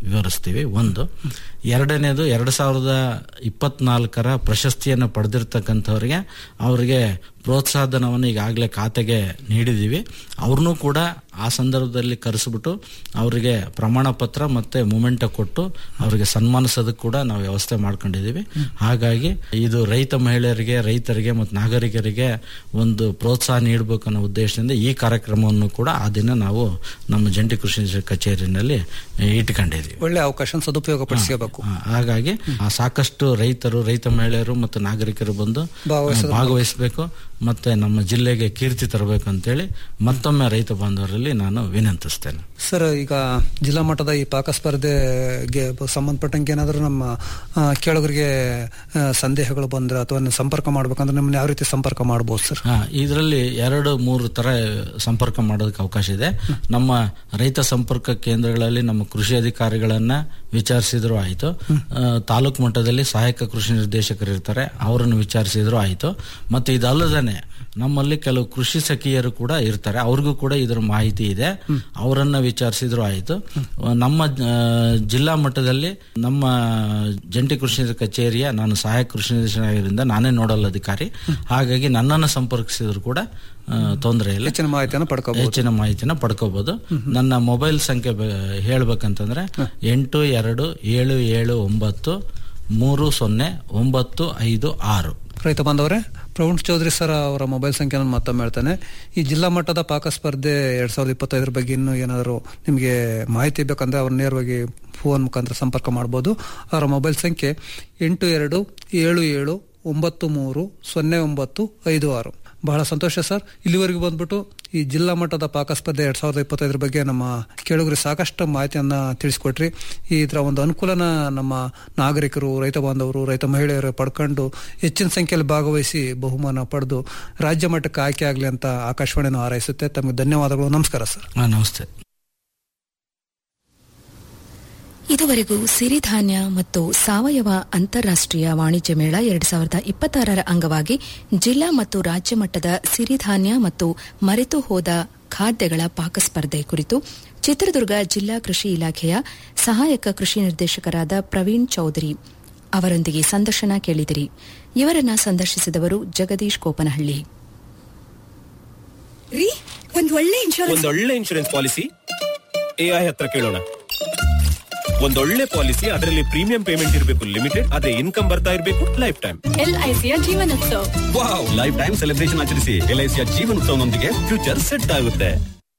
ವಿವರಿಸ್ತೀವಿ ಒಂದು ಎರಡನೇದು ಎರಡು ಸಾವಿರದ ಇಪ್ಪತ್ನಾಲ್ಕರ ಪ್ರಶಸ್ತಿಯನ್ನು ಪಡೆದಿರ್ತಕ್ಕಂಥವ್ರಿಗೆ ಅವರಿಗೆ ಪ್ರೋತ್ಸಾಹಧನವನ್ನು ಈಗಾಗಲೇ ಖಾತೆಗೆ ನೀಡಿದ್ದೀವಿ ಅವ್ರನ್ನೂ ಕೂಡ ಆ ಸಂದರ್ಭದಲ್ಲಿ ಕರೆಸಿಬಿಟ್ಟು ಅವರಿಗೆ ಪ್ರಮಾಣ ಪತ್ರ ಮತ್ತೆ ಮೂಮೆಂಟ ಕೊಟ್ಟು ಅವರಿಗೆ ಸನ್ಮಾನಿಸೋದಕ್ಕೆ ಕೂಡ ನಾವು ವ್ಯವಸ್ಥೆ ಮಾಡ್ಕೊಂಡಿದ್ದೀವಿ ಹಾಗಾಗಿ ಇದು ರೈತ ಮಹಿಳೆಯರಿಗೆ ರೈತರಿಗೆ ಮತ್ತು ನಾಗರಿಕರಿಗೆ ಒಂದು ಪ್ರೋತ್ಸಾಹ ನೀಡಬೇಕು ಅನ್ನೋ ಉದ್ದೇಶದಿಂದ ಈ ಕಾರ್ಯಕ್ರಮವನ್ನು ಕೂಡ ಆ ದಿನ ನಾವು ನಮ್ಮ ಜಂಟಿ ಕೃಷಿ ನಿರ್ದೇಶಕ ಕಚೇರಿನಲ್ಲಿ ಇಟ್ಕೊಂಡಿದ್ದೀವಿ ಒಳ್ಳೆ ಅವಕಾಶ ಸದುಪಯೋಗ ಪಡಿಸಬೇಕು ಆ, ಹಾಗಾಗಿ ಆ ಸಾಕಷ್ಟು ರೈತರು ರೈತ ಮಹಿಳೆಯರು ಮತ್ತು ನಾಗರಿಕರು ಬಂದು ಭಾಗವಹಿಸೋದು- ಭಾಗವಹಿಸಬೇಕು ಮತ್ತೆ ನಮ್ಮ ಜಿಲ್ಲೆಗೆ ಕೀರ್ತಿ ತರಬೇಕು ಅಂತೇಳಿ ಮತ್ತೊಮ್ಮೆ ರೈತ ಬಾಂಧವರಲ್ಲಿ ನಾನು ವಿನಂತಿಸ್ತೇನೆ ಸರ್ ಈಗ ಜಿಲ್ಲಾ ಮಟ್ಟದ ಈ ಪಾಕ ಸ್ಪರ್ಧೆಗೆ ಸಂಬಂಧಪಟ್ಟಂಗೆ ಏನಾದರೂ ನಮ್ಮ ಆ, ಕೇಳುಗರಿಗೆ ಆ, ಸಂದೇಹಗಳು ಬಂದ್ರೆ ಅಥವಾ ನೀವು ಸಂಪರ್ಕ ಮಾಡ್ಬೇಕಂದ್ರೆ ನಿಮ್ಮನ್ನ ಯಾವ ರೀತಿ ಸಂಪರ್ಕ ಮಾಡ್ಬೋದು ಸರ್ ಹಾ ಇದರಲ್ಲಿ ಎರಡು ಮೂರು ತರ ಸಂಪರ್ಕ ಮಾಡೋದಕ್ಕೆ ಅವಕಾಶ ಇದೆ ನಮ್ಮ ರೈತ ಸಂಪರ್ಕ ಕೇಂದ್ರಗಳಲ್ಲಿ ನಮ್ಮ ಕೃಷಿ ಅಧಿಕಾರಿಗಳನ್ನ ವಿಚಾರಿಸಿದ್ರು ಆಯ್ತು ಆ, ತಾಲೂಕು ಮಟ್ಟದಲ್ಲಿ ಸಹಾಯಕ ಕೃಷಿ ನಿರ್ದೇಶಕರು ಇರ್ತಾರೆ ಅವರನ್ನು ವಿಚಾರಿಸಿದ್ರು ಆಯ್ತು ಮತ್ತೆ ಇದಲ್ಲದೇ ನಮ್ಮಲ್ಲಿ ಕೆಲವು ಕೃಷಿ ಸಖಿಯರು ಕೂಡ ಇರ್ತಾರೆ ಅವ್ರಿಗೂ ಕೂಡ ಇದರ ಮಾಹಿತಿ ಇದೆ ಅವರನ್ನ ವಿಚಾರಿಸಿದ್ರು ಆಯ್ತು ನಮ್ಮ ಆ, ಜಿಲ್ಲಾ ಮಟ್ಟದಲ್ಲಿ ನಮ್ಮ ಜಂಟಿ ಕೃಷಿ ಕಚೇರಿಯ ನಾನು ಸಹಾಯಕ ಕೃಷಿ ನಿರ್ದೇಶಕರಿಂದ ನಾನೇ ನೋಡಲ್ ಅಧಿಕಾರಿ ಹಾಗಾಗಿ ನನ್ನನ್ನು ಸಂಪರ್ಕಿಸಿದ್ರು ಕೂಡ ತೊಂದರೆ ಇಲ್ಲ ಹೆಚ್ಚಿನ ಮಾಹಿತಿಯನ್ನು ಪಡ್ಕೋಬಹುದು ಹೆಚ್ಚಿನ ಮಾಹಿತಿನ ಪಡ್ಕೋಬಹುದು ನನ್ನ ಮೊಬೈಲ್ ಸಂಖ್ಯೆ ಬ- ಹೇಳ್ಬೇಕಂತಂದ್ರೆ ಎಂಟು ಎರಡು ಏಳು ಏಳು ಒಂಬತ್ತು ಮೂರು ಸೊನ್ನೆ ಒಂಬತ್ತು ಐದು ಆರು ರೈತ ಬಾಂಧವರೇ ಪ್ರವೀಣ್ ಚೌಧರಿ ಸರ್ ಅವರ ಮೊಬೈಲ್ ಸಂಖ್ಯೆನ ಮತ್ತೊಮ್ಮೆ ಹೇಳ್ತಾನೆ ಈ ಜಿಲ್ಲಾ ಮಟ್ಟದ ಪಾಕ ಸ್ಪರ್ಧೆ ಎರಡ್ ಸಾವಿರದ ಇಪ್ಪತ್ತೈದರ ಬಗ್ಗೆ ಇನ್ನೂ ಏನಾದರೂ ನಿಮಗೆ ಮಾಹಿತಿ ಬೇಕಂದ್ರೆ ಅವ್ರ ನೇರವಾಗಿ ಫೋನ್ ಮುಖಾಂತರ ಸಂಪರ್ಕ ಮಾಡ್ಬೋದು ಅವರ ಮೊಬೈಲ್ ಸಂಖ್ಯೆ ಎಂಟು ಎರಡು ಏಳು ಏಳು ಒಂಬತ್ತು ಮೂರು ಸೊನ್ನೆ ಒಂಬತ್ತು ಐದು ಆರು ಬಹಳ ಸಂತೋಷ ಸರ್ ಇಲ್ಲಿವರೆಗೂ ಬಂದ್ಬಿಟ್ಟು ಈ ಜಿಲ್ಲಾ ಮಟ್ಟದ ಪಾಕ ಸ್ಪರ್ಧೆ ಎರಡ್ ಸಾವಿರದ ಇಪ್ಪತ್ತೈದರ ಬಗ್ಗೆ ನಮ್ಮ ಕೇಳುಗರಿಗೆ ಸಾಕಷ್ಟು ಮಾಹಿತಿಯನ್ನ ತಿಳಿಸ್ಕೊಟ್ರಿ ಇದರ ಒಂದು ಅನುಕೂಲನ ನಮ್ಮ ನಾಗರಿಕರು ರೈತ ಬಾಂಧವರು ರೈತ ಮಹಿಳೆಯರು ಪಡ್ಕೊಂಡು ಹೆಚ್ಚಿನ ಸಂಖ್ಯೆಯಲ್ಲಿ ಭಾಗವಹಿಸಿ ಬಹುಮಾನ ಪಡೆದು ರಾಜ್ಯ ಮಟ್ಟಕ್ಕೆ ಆಯ್ಕೆ ಆಗಲಿ ಅಂತ ಆಕಾಶವಾಣಿಯನ್ನು ಹಾರೈಸುತ್ತೆ ತಮಗೆ ಧನ್ಯವಾದಗಳು ನಮಸ್ಕಾರ ಸರ್ ಹಾ, ನಮಸ್ತೆ ಇದುವರೆಗೂ ಸಿರಿಧಾನ್ಯ ಮತ್ತು ಸಾವಯವ ಅಂತಾರಾಷ್ಟೀಯ ವಾಣಿಜ್ಯ ಮೇಳ ಎರಡ್ ಸಾವಿರದ ಇಪ್ಪತ್ತಾರರ ಅಂಗವಾಗಿ ಜಿಲ್ಲಾ ಮತ್ತು ರಾಜ್ಯ ಮಟ್ಟದ ಸಿರಿಧಾನ್ಯ ಮತ್ತು ಮರೆತು ಹೋದ ಖಾದ್ಯಗಳ ಪಾಕ ಸ್ಪರ್ಧೆ ಕುರಿತು ಚಿತ್ರದುರ್ಗ ಜಿಲ್ಲಾ ಕೃಷಿ ಇಲಾಖೆಯ ಸಹಾಯಕ ಕೃಷಿ ನಿರ್ದೇಶಕರಾದ ಪ್ರವೀಣ್ ಚೌಧರಿ ಅವರೊಂದಿಗೆ ಸಂದರ್ಶನ ಕೇಳಿದಿರಿ ಇವರನ್ನ ಸಂದರ್ಶಿಸಿದವರು ಜಗದೀಶ್ ಕೋಪನಹಳ್ಳಿ ರೀ ಒಂದ್ ಒಳ್ಳೆ ಇನ್ಶೂರೆನ್ಸ್ ಒಂದೊಳ್ಳೆ ಇನ್ಶೂರೆನ್ಸ್ ಪಾಲಿಸಿ ಎಐ ಹತ್ರ ಕೇಳೋಣ ಒಂದೊಳ್ಳೆ ಪಾಲಿಸಿ ಅದರಲ್ಲಿ ಪ್ರೀಮಿಯಂ ಪೇಮೆಂಟ್ ಇರಬೇಕು ಲಿಮಿಟೆಡ್ ಅದೇ ಇನ್ಕಮ್ ಬರ್ತಾ ಇರಬೇಕು ಲೈಫ್ ಟೈಮ್ ಎಲ್ಐಸಿಯ Jeevanotsav wow lifetime celebration ಆಚರಿಸಿ ಎಲ್ಐಸಿಯ ಜೀವನೋತ್ಸವನೊಂದಿಗೆ ಫ್ಯೂಚರ್ ಸೆಟ್ ಆಗುತ್ತೆ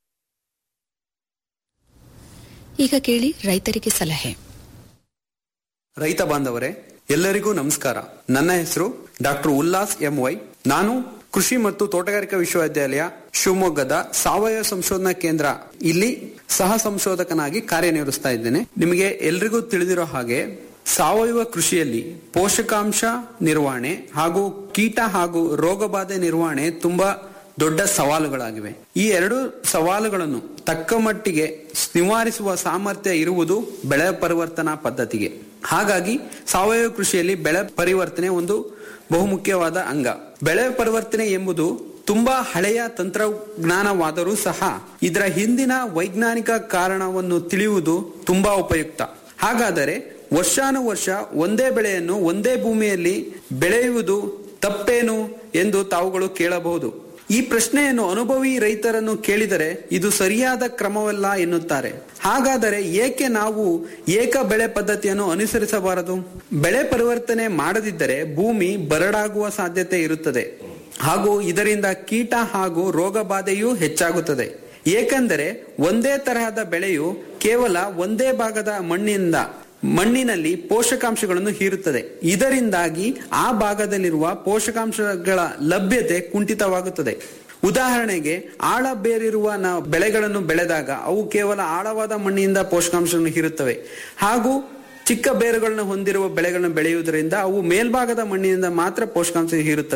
ಈಗ ಕೇಳಿ ರೈತರಿಗೆ ಸಲಹೆ ರೈತ ಬಾಂಧವರೇ ಎಲ್ಲರಿಗೂ ನಮಸ್ಕಾರ ನನ್ನ ಹೆಸರು ಡಾಕ್ಟರ್ ಉಲ್ಲಾಸ್ ಎಂ ವೈ ನಾನು ಕೃಷಿ ಮತ್ತು ತೋಟಗಾರಿಕಾ ವಿಶ್ವವಿದ್ಯಾಲಯ ಶಿವಮೊಗ್ಗದ ಸಾವಯವ ಸಂಶೋಧನಾ ಕೇಂದ್ರ ಇಲ್ಲಿ ಸಹ ಸಂಶೋಧಕನಾಗಿ ಕಾರ್ಯನಿರ್ವಹಿಸ್ತಾ ಇದ್ದೇನೆ ನಿಮಗೆ ಎಲ್ರಿಗೂ ತಿಳಿದಿರೋ ಹಾಗೆ ಸಾವಯವ ಕೃಷಿಯಲ್ಲಿ ಪೋಷಕಾಂಶ ನಿರ್ವಹಣೆ ಹಾಗೂ ಕೀಟ ಹಾಗೂ ರೋಗಬಾಧೆ ನಿರ್ವಹಣೆ ತುಂಬಾ ದೊಡ್ಡ ಸವಾಲುಗಳಾಗಿವೆ ಈ ಎರಡು ಸವಾಲುಗಳನ್ನು ತಕ್ಕ ಮಟ್ಟಿಗೆ ನಿವಾರಿಸುವ ಸಾಮರ್ಥ್ಯ ಇರುವುದು ಬೆಳೆ ಪರಿವರ್ತನಾ ಪದ್ಧತಿಗೆ ಹಾಗಾಗಿ ಸಾವಯವ ಕೃಷಿಯಲ್ಲಿ ಬೆಳೆ ಪರಿವರ್ತನೆ ಒಂದು ಬಹುಮುಖ್ಯವಾದ ಅಂಗ ಬೆಳೆ ಪರಿವರ್ತನೆ ಎಂಬುದು ತುಂಬಾ ಹಳೆಯ ತಂತ್ರಜ್ಞಾನವಾದರೂ ಸಹ ಇದರ ಹಿಂದಿನ ವೈಜ್ಞಾನಿಕ ಕಾರಣವನ್ನು ತಿಳಿಯುವುದು ತುಂಬಾ ಉಪಯುಕ್ತ ಹಾಗಾದರೆ ವರ್ಷಾನುವರ್ಷ ಒಂದೇ ಬೆಳೆಯನ್ನು ಒಂದೇ ಭೂಮಿಯಲ್ಲಿ ಬೆಳೆಯುವುದು ತಪ್ಪೇನು ಎಂದು ತಾವುಗಳು ಕೇಳಬಹುದು ಈ ಪ್ರಶ್ನೆಯನ್ನು ಅನುಭವಿ ರೈತರನ್ನು ಕೇಳಿದರೆ ಇದು ಸರಿಯಾದ ಕ್ರಮವಲ್ಲ ಎನ್ನುತ್ತಾರೆ ಹಾಗಾದರೆ ಏಕೆ ನಾವು ಏಕ ಬೆಳೆ ಪದ್ಧತಿಯನ್ನು ಅನುಸರಿಸಬಾರದು ಬೆಳೆ ಪರಿವರ್ತನೆ ಮಾಡದಿದ್ದರೆ ಭೂಮಿ ಬರಡಾಗುವ ಸಾಧ್ಯತೆ ಇರುತ್ತದೆ ಹಾಗೂ ಇದರಿಂದ ಕೀಟ ಹಾಗೂ ರೋಗ ಬಾಧೆಯೂ ಹೆಚ್ಚಾಗುತ್ತದೆ ಏಕೆಂದರೆ ಒಂದೇ ತರಹದ ಬೆಳೆಯು ಕೇವಲ ಒಂದೇ ಭಾಗದ ಮಣ್ಣಿನಿಂದ ಮಣ್ಣಿನಲ್ಲಿ ಪೋಷಕಾಂಶಗಳನ್ನು ಹೀರುತ್ತದೆ ಇದರಿಂದಾಗಿ ಆ ಭಾಗದಲ್ಲಿರುವ ಪೋಷಕಾಂಶಗಳ ಲಭ್ಯತೆ ಕುಂಠಿತವಾಗುತ್ತದೆ ಉದಾಹರಣೆಗೆ ಆಳ ಬೇರಿರುವ ನಾವು ಬೆಳೆಗಳನ್ನು ಬೆಳೆದಾಗ ಅವು ಕೇವಲ ಆಳವಾದ ಮಣ್ಣಿನಿಂದ ಪೋಷಕಾಂಶಗಳನ್ನು ಹೀರುತ್ತವೆ ಹಾಗೂ ಚಿಕ್ಕ ಬೇರುಗಳನ್ನು ಹೊಂದಿರುವ ಬೆಳೆಗಳನ್ನು ಬೆಳೆಯುವುದರಿಂದ ಅವು ಮೇಲ್ಭಾಗದ ಮಣ್ಣಿನಿಂದ ಮಾತ್ರ ಪೋಷಕಾಂಶ ಹೀರುತ್ತವೆ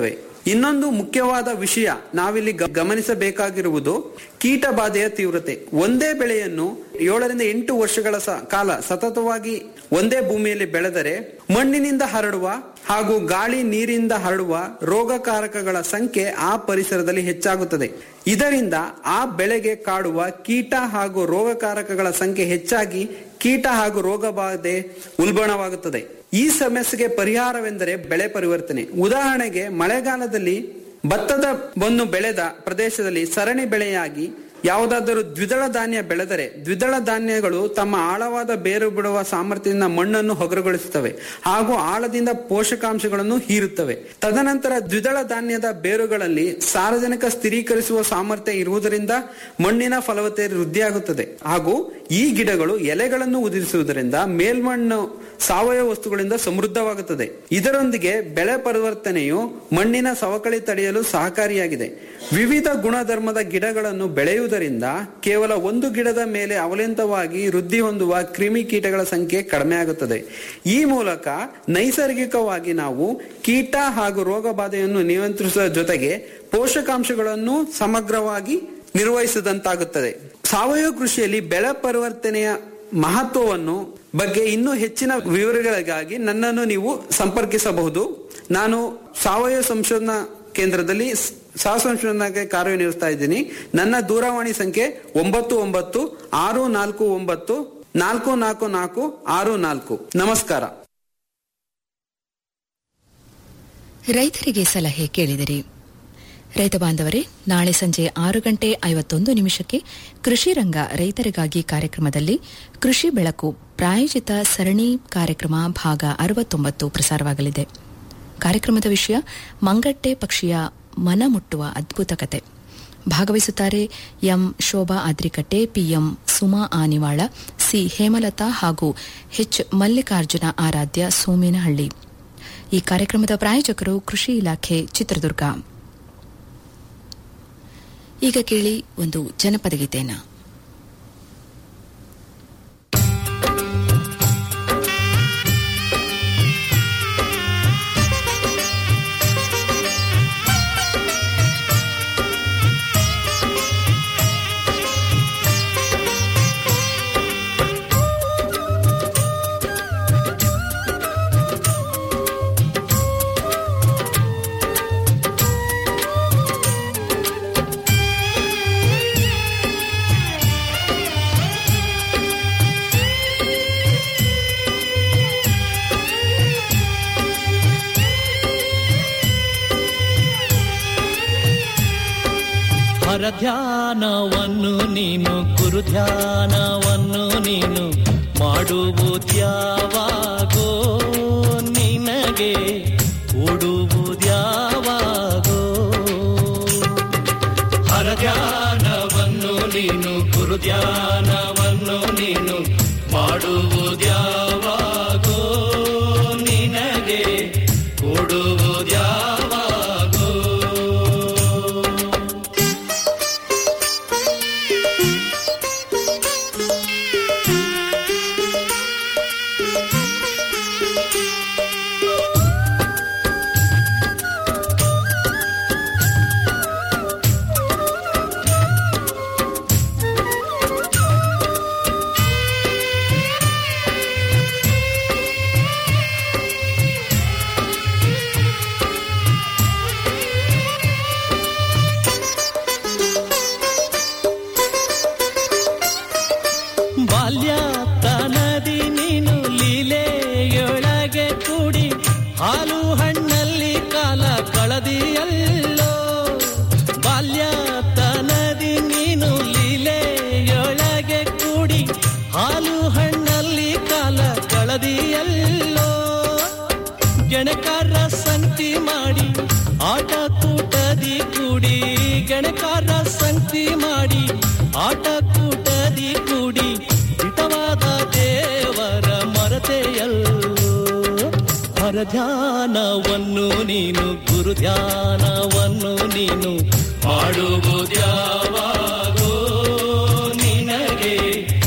ಇನ್ನೊಂದು ಮುಖ್ಯವಾದ ವಿಷಯ ನಾವಿಲ್ಲಿ ಗ- ಗಮನಿಸಬೇಕಾಗಿರುವುದು ಕೀಟ ಬಾಧೆಯ ತೀವ್ರತೆ ಒಂದೇ ಬೆಳೆಯನ್ನು ಏಳರಿಂದ ಎಂಟು ವರ್ಷಗಳ ಸ- ಕಾಲ ಸತತವಾಗಿ ಒಂದೇ ಭೂಮಿಯಲ್ಲಿ ಬೆಳೆದರೆ ಮಣ್ಣಿನಿಂದ ಹರಡುವ ಹಾಗೂ ಗಾಳಿ ನೀರಿಂದ ಹರಡುವ ರೋಗಕಾರಕಗಳ ಸಂಖ್ಯೆ ಆ ಪರಿಸರದಲ್ಲಿ ಹೆಚ್ಚಾಗುತ್ತದೆ ಇದರಿಂದ ಆ ಬೆಳೆಗೆ ಕಾಡುವ ಕೀಟ ಹಾಗೂ ರೋಗಕಾರಕಗಳ ಸಂಖ್ಯೆ ಹೆಚ್ಚಾಗಿ ಕೀಟ ಹಾಗೂ ರೋಗ ಬಾಧೆ ಉಲ್ಬಣವಾಗುತ್ತದೆ ಈ ಸಮಸ್ಯೆಗೆ ಪರಿಹಾರವೆಂದರೆ ಬೆಳೆ ಪರಿವರ್ತನೆ ಉದಾಹರಣೆಗೆ ಮಳೆಗಾಲದಲ್ಲಿ ಭತ್ತದ ಒಂದು ಬೆಳೆದ ಪ್ರದೇಶದಲ್ಲಿ ಸರಣಿ ಬೆಳೆಯಾಗಿ ಯಾವುದಾದರೂ ದ್ವಿದಳ ಧಾನ್ಯ ಬೆಳೆದರೆ ದ್ವಿದಳ ಧಾನ್ಯಗಳು ತಮ್ಮ ಆಳವಾದ ಬೇರು ಬಿಡುವ ಸಾಮರ್ಥ್ಯದಿಂದ ಮಣ್ಣನ್ನು ಹೊಗರುಗೊಳಿಸುತ್ತವೆ ಹಾಗೂ ಆಳದಿಂದ ಪೋಷಕಾಂಶಗಳನ್ನು ಹೀರುತ್ತವೆ ತದನಂತರ ದ್ವಿದಳ ಧಾನ್ಯದ ಬೇರುಗಳಲ್ಲಿ ಸಾರ್ವಜನಿಕ ಸ್ಥಿರೀಕರಿಸುವ ಸಾಮರ್ಥ್ಯ ಇರುವುದರಿಂದ ಮಣ್ಣಿನ ಫಲವತ್ತತೆ ವೃದ್ಧಿಯಾಗುತ್ತದೆ ಹಾಗೂ ಈ ಗಿಡಗಳು ಎಲೆಗಳನ್ನು ಉದಿಸುವುದರಿಂದ ಮೇಲ್ಮಣ್ಣು ಸಾವಯವ ವಸ್ತುಗಳಿಂದ ಸಮೃದ್ಧವಾಗುತ್ತದೆ ಇದರೊಂದಿಗೆ ಬೆಳೆ ಪರಿವರ್ತನೆಯು ಮಣ್ಣಿನ ಸವಕಳಿ ತಡೆಯಲು ಸಹಕಾರಿಯಾಗಿದೆ ವಿವಿಧ ಗುಣಧರ್ಮದ ಗಿಡಗಳನ್ನು ಬೆಳೆಯುವುದರಿಂದ ಕೇವಲ ಒಂದು ಗಿಡದ ಮೇಲೆ ಅವಲಂಬಿತವಾಗಿ ವೃದ್ಧಿ ಹೊಂದುವ ಕ್ರಿಮಿ ಕೀಟಗಳ ಸಂಖ್ಯೆ ಕಡಿಮೆ ಆಗುತ್ತದೆ ಈ ಮೂಲಕ ನೈಸರ್ಗಿಕವಾಗಿ ನಾವು ಕೀಟ ಹಾಗೂ ರೋಗ ಬಾಧೆಯನ್ನು ನಿಯಂತ್ರಿಸುವ ಜೊತೆಗೆ ಪೋಷಕಾಂಶಗಳನ್ನು ಸಮಗ್ರವಾಗಿ ನಿರ್ವಹಿಸಿದಂತಾಗುತ್ತದೆ ಸಾವಯವ ಕೃಷಿಯಲ್ಲಿ ಬೆಳೆ ಪರಿವರ್ತನೆಯ ಮಹತ್ವವನ್ನು ಬಗ್ಗೆ ಇನ್ನೂ ಹೆಚ್ಚಿನ ವಿವರಗಳಿಗಾಗಿ ನನ್ನನ್ನು ನೀವು ಸಂಪರ್ಕಿಸಬಹುದು ನಾನು ಸಾವಯವ ಸಂಶೋಧನಾ ಕೇಂದ್ರದಲ್ಲಿ ಸ್- ಸಹ ಸಂಶೋಧನಾಗೆ ಕಾರ್ಯನಿರ್ವಹಿಸ್ತಾ ಇದ್ದೀನಿ ನನ್ನ ದೂರವಾಣಿ ಸಂಖ್ಯೆ ಒಂಬತ್ತು ಒಂಬತ್ತು ಆರು ನಾಲ್ಕು ಒಂಬತ್ತು ನಾಲ್ಕು ನಾಲ್ಕು ನಾಲ್ಕು ಆರು ನಾಲ್ಕು ನಮಸ್ಕಾರ ರೈತರಿಗೆ ಸಲಹೆ ಕೇಳಿದಿರಿ ರೈತ ಬಾಂಧವರೇ ನಾಳೆ ಸಂಜೆ ಆರು ಗಂಟೆ ಐವತ್ತೊಂದು ನಿಮಿಷಕ್ಕೆ ಕೃಷಿ ರಂಗ ರೈತರಿಗಾಗಿ ಕಾರ್ಯಕ್ರಮದಲ್ಲಿ ಕೃಷಿ ಬೆಳಕು ಪ್ರಾಯೋಜಿತ ಸರಣಿ ಕಾರ್ಯಕ್ರಮ ಭಾಗ ಅರವತ್ತೊಂಬತ್ತು ಪ್ರಸಾರವಾಗಲಿದೆ ಕಾರ್ಯಕ್ರಮದ ವಿಷಯ ಮಂಗಟ್ಟೆ ಪಕ್ಷಿಯ ಮನ ಮುಟ್ಟುವ ಅದ್ಭುತ ಕತೆ ಭಾಗವಹಿಸುತ್ತಾರೆ M Shobha Adrikatte P M Suma Anivala C Hemalatha ಹಾಗೂ ಎಚ್ ಮಲ್ಲಿಕಾರ್ಜುನ ಆರಾಧ್ಯ ಸೋಮೇನಹಳ್ಳಿ ಈ ಕಾರ್ಯಕ್ರಮದ ಪ್ರಾಯೋಜಕರು ಕೃಷಿ ಇಲಾಖೆ ಚಿತ್ರದುರ್ಗ ಈಗ ಕೇಳಿ ಒಂದು ಜನಪದ ಗೀತೆಯನ್ನ ಪರಧ್ಯಾನವನ್ನು ನೀನು ಗುರು ಧ್ಯಾನವನ್ನು ನೀನು ಮಾಡುವುದ್ಯಾವಾಗೋ ನಿನಗೆ ಉಡುವುದ್ಯಾವಾಗೋ ಹರಧ್ಯಾನವನ್ನು ನೀನು ಗುರು ಧ್ಯಾನವನ್ನು ನೀನು ಮಾಡುವುದ್ಯಾವಾಗೋ ನಿನಗೆ ಕೊಡುವುದ್ಯಾವಾಗೋ ಬಾಲ್ಯತನದಿ ನೀನು ಲೀಲೆಯೊಳಗೆ ಕೂಡಿ ಹಾಲು ಹಣ್ಣಲ್ಲಿ ಕಾಲ ಕಳದಿಯಲ್ಲೋ ಬಾಲ್ಯತನದಿ ನೀನು ಲೀಲೆಯೊಳಗೆ ಕೂಡಿ ಹಾಲು ಹಣ್ಣಲ್ಲಿ ಕಾಲ ಕಳದಿಯಲ್ಲೋ ಗೆಣಕಾರ ಸಂತಿ ಮಾಡಿ ಆಟ ಕೂಟದಿ ಕೂಡಿ ಗೆಣಕಾರ ಸಂತಿ ಮಾಡಿ ಆಟ ಕೂಟದಿ ಕೂಡಿ ಹಿತವಾದ ದೇವರ ಮರತೆಯಲ್ಲೋ ಹರ ಧ್ಯಾನವನ್ನು ನೀನು ಗುರು ಧ್ಯಾನವನ್ನು ನೀನು ಮಾಡುವುದ್ಯಾವಾಗೋ ನಿನಗೆ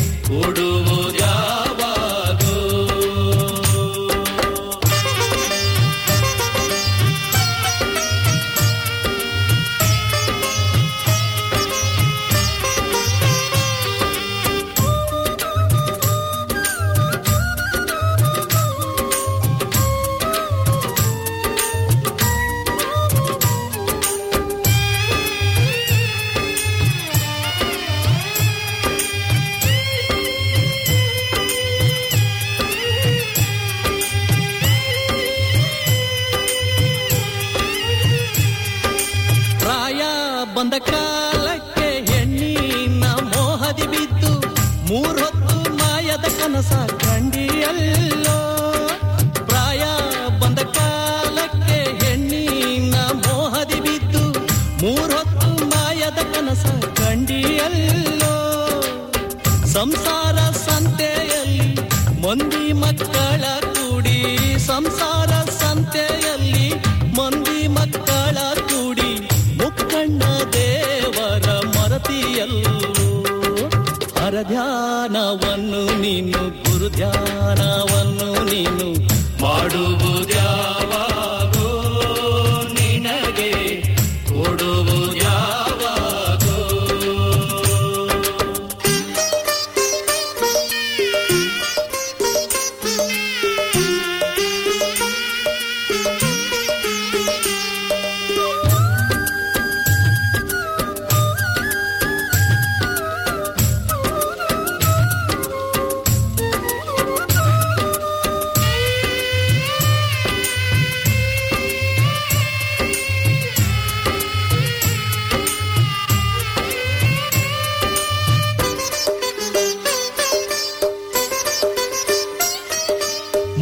ಕೊಡುವುದ್ಯಾವಾಗೋ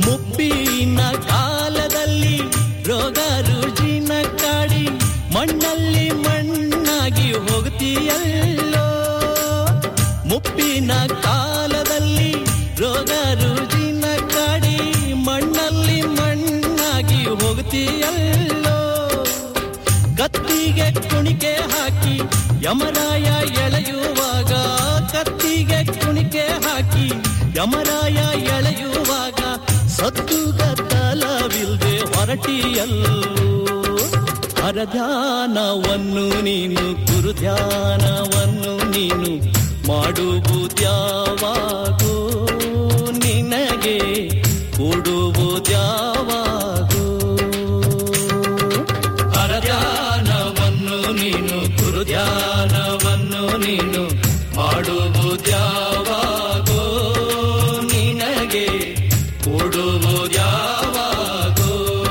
ಮುಪ್ಪಿನ ಕಾಲದಲ್ಲಿ ರೋಗ ರುಜಿನ ಕಾಡಿ ಮಣ್ಣಲ್ಲಿ ಮಣ್ಣಾಗಿ ಹೋಗ್ತೀಯಲ್ಲೋ ಮುಪ್ಪಿನ ಕಾಲದಲ್ಲಿ ರೋಗ ರುಜಿನ ಕಾಡಿ ಮಣ್ಣಲ್ಲಿ ಮಣ್ಣಾಗಿ ಹೋಗ್ತೀಯಲ್ಲೋ ಕತ್ತಿಗೆ ಕುಣಿಕೆ ಹಾಕಿ ಯಮರಾಯ ಎಳೆಯುವಾಗ ಕತ್ತಿಗೆ ಕುಣಿಕೆ ಹಾಕಿ ಯಮರಾಯ ಎಳೆಯುವಾಗ ಸದ್ದುಗತ್ತಲವಿಲ್ದೆ ಹೊರಟಿಯಲ್ಲೋ ಹರಧ್ಯಾನವನ್ನು ನೀನು ಗುರುಧ್ಯಾನವನ್ನು ನೀನು ಮಾಡುವುದ್ಯಾವಾಗೋ ನಿನಗೆ ಕೊಡುವುದ್ಯಾವಾಗೋ ಹರಧ್ಯಾನವನ್ನು ನೀನು ಗುರುಧ್ಯಾನವನ್ನು ನೀನು ಮಾಡುವುದ್ಯಾವಾಗೋ ನಿನಗೆ ಕೊಡುವುದ್ಯಾವಾಗೋ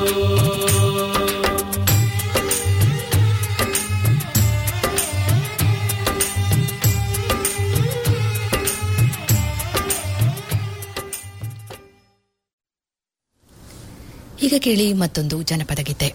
ಈಗ ಕೇಳಿ ಮತ್ತೊಂದು ಜನಪದ ಗೀತೆ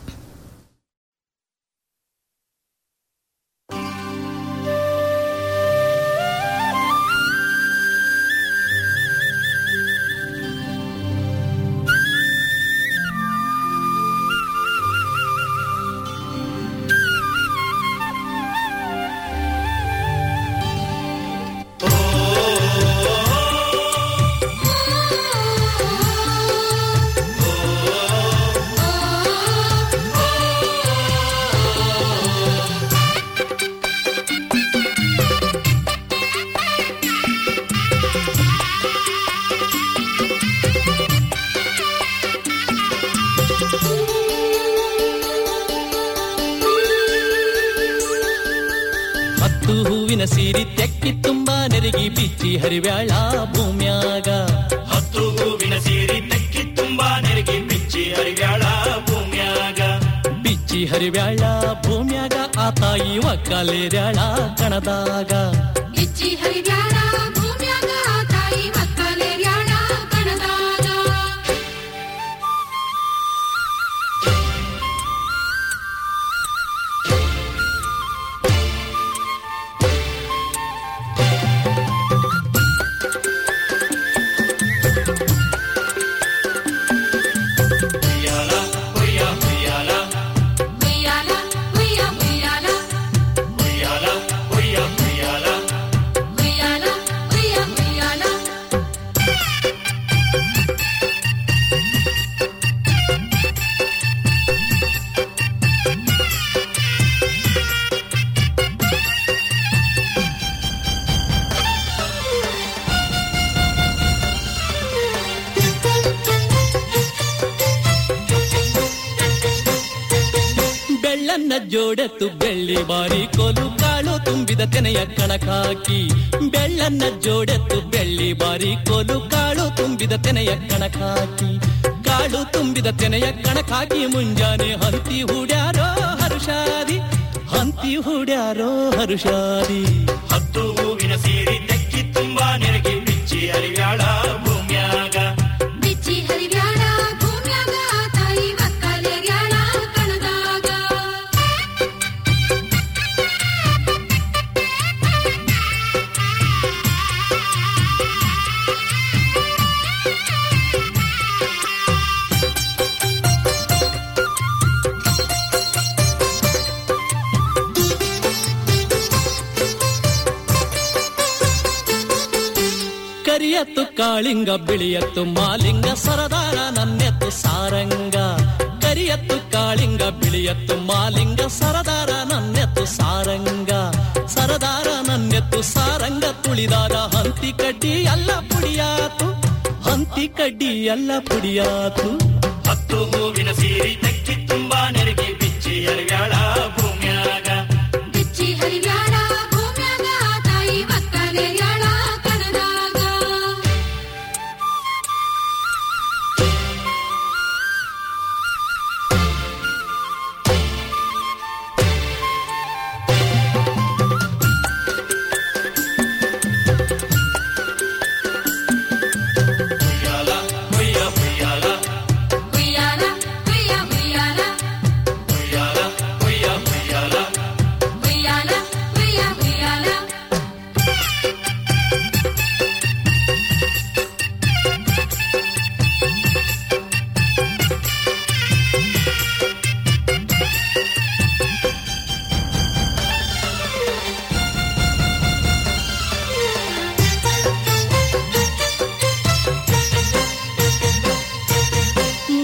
ಹತ್ತು ಹೂವಿನ ಸೀರಿ ತೆಕ್ಕಿ ತುಂಬಾ ನೆರಗಿ ಬಿಚ್ಚಿ ಹರಿವ್ಯಾಳ ಭೂಮ್ಯಾಗ ಹತ್ತು ಹೂವಿನ ಸೀರಿ ತೆಕ್ಕಿ ತುಂಬಾ ನೆರಗಿ ಬಿಚ್ಚಿ ಹರಿವ್ಯಾಳ ಭೂಮ್ಯಾಗ ಬಿಚ್ಚಿ ಹರಿವ್ಯಾಳ ಭೂಮ್ಯಾಗ ಆ ತಾಯಿ ಒಕ್ಕಲೇರ್ಯಾಳ ಕಣದಾಗ ಇಚ್ಚಿ ಹರಿವ್ಯಾಳ ಭೂಮ್ಯಾಗ ತಾಯಿ ಮಕ್ಕಳೇರ್ಯಾಳ ಕಣದಾಗ ಉಯ್ಯಾಲ ಉಯ್ಯ ಉಯ್ಯಾಲ ಉಯ್ಯಾಲ ಉಯ್ಯ ಉಯ್ಯಾಲ ಬೆಳ್ಳನ್ನ ಜೋಡೆತ್ತು ಬೆಳ್ಳಿ ಬಾರಿ ಕೋಲು ಕಾಳು ತುಂಬಿದ ತೆನೆಯ ಕಣಕಾಕಿ ಬೆಳ್ಳನ್ನ ಜೋಡೆತ್ತು ಬೆಳ್ಳಿ ಬಾರಿ ಕೋಲು ಕಾಳು ತುಂಬಿದ ತೆನೆಯ ಕಣಕಾಕಿ ಕಾಳು ತುಂಬಿದ ತೆನೆಯ ಕಣಕಾಕಿ ಮುಂಜಾನೆ ಹಂತಿ ಹುಡ್ಯಾರೋ ಹರುಷಾದಿ ಹಂತಿ ಹುಡ್ಯಾರೋ ಹರುಷಾದಿ ಹತ್ತು ಹೂವಿನ ಸೀರಿ ತೆಕ್ಕಿ ತುಂಬಾ ನೆರಗಿ ಬಿಚ್ಚಿ ಅರಿವ್ಯಾಳ ಭೂಮ್ಯಾಗ ಬಿಚ್ಚಿ ಹರಿವ್ಯಾಳ ಭೂಮ್ಯಾಗ ತಾಯಿ ಮಕ್ಕಳೇರ್ಯಾಳ ಕಣದಾಗ ಕರಿಯತ್ತು ಕಾಳಿಂಗ ಬಿಳಿಯತ್ತು ಮಾಲಿಂಗ ಸರದಾರ ನನ್ನೆತ್ತು ಸಾರಂಗ ಕರಿಯತ್ತು ಕಾಳಿಂಗ ಬಿಳಿಯತ್ತು ಮಾಲಿಂಗ ಸರದಾರ ನನ್ನೆತ್ತು ಸಾರಂಗ ಸರದಾರ ನನ್ನೆತ್ತು ಸಾರಂಗ ತುಳಿದಾರ ಹಂತಿ ಕಡ್ಡಿ ಎಲ್ಲ ಪುಡಿಯಾತು ಹಂತಿ ಕಡ್ಡಿ ಎಲ್ಲ ಪುಡಿಯಾತು ಹತ್ತು ಹೂವಿನ ಸೀರಿ ತೆಕ್ಕಿ ತುಂಬಾ ನೆರಗಿ ಬಿಚ್ಚಿ ಅರಿವ್ಯಾಳ ಭೂಮ್ಯಾಗ ಬಿಚ್ಚಿ ಹರಿವ್ಯಾಳ ಭೂಮ್ಯಾಗ ತಾಯಿ ಮಕ್ಕಳೇರ್ಯಾಳ ಕಣದಾಗ ಉಯ್ಯಾಲ ಉಯ್ಯ ಉಯ್ಯಾಲ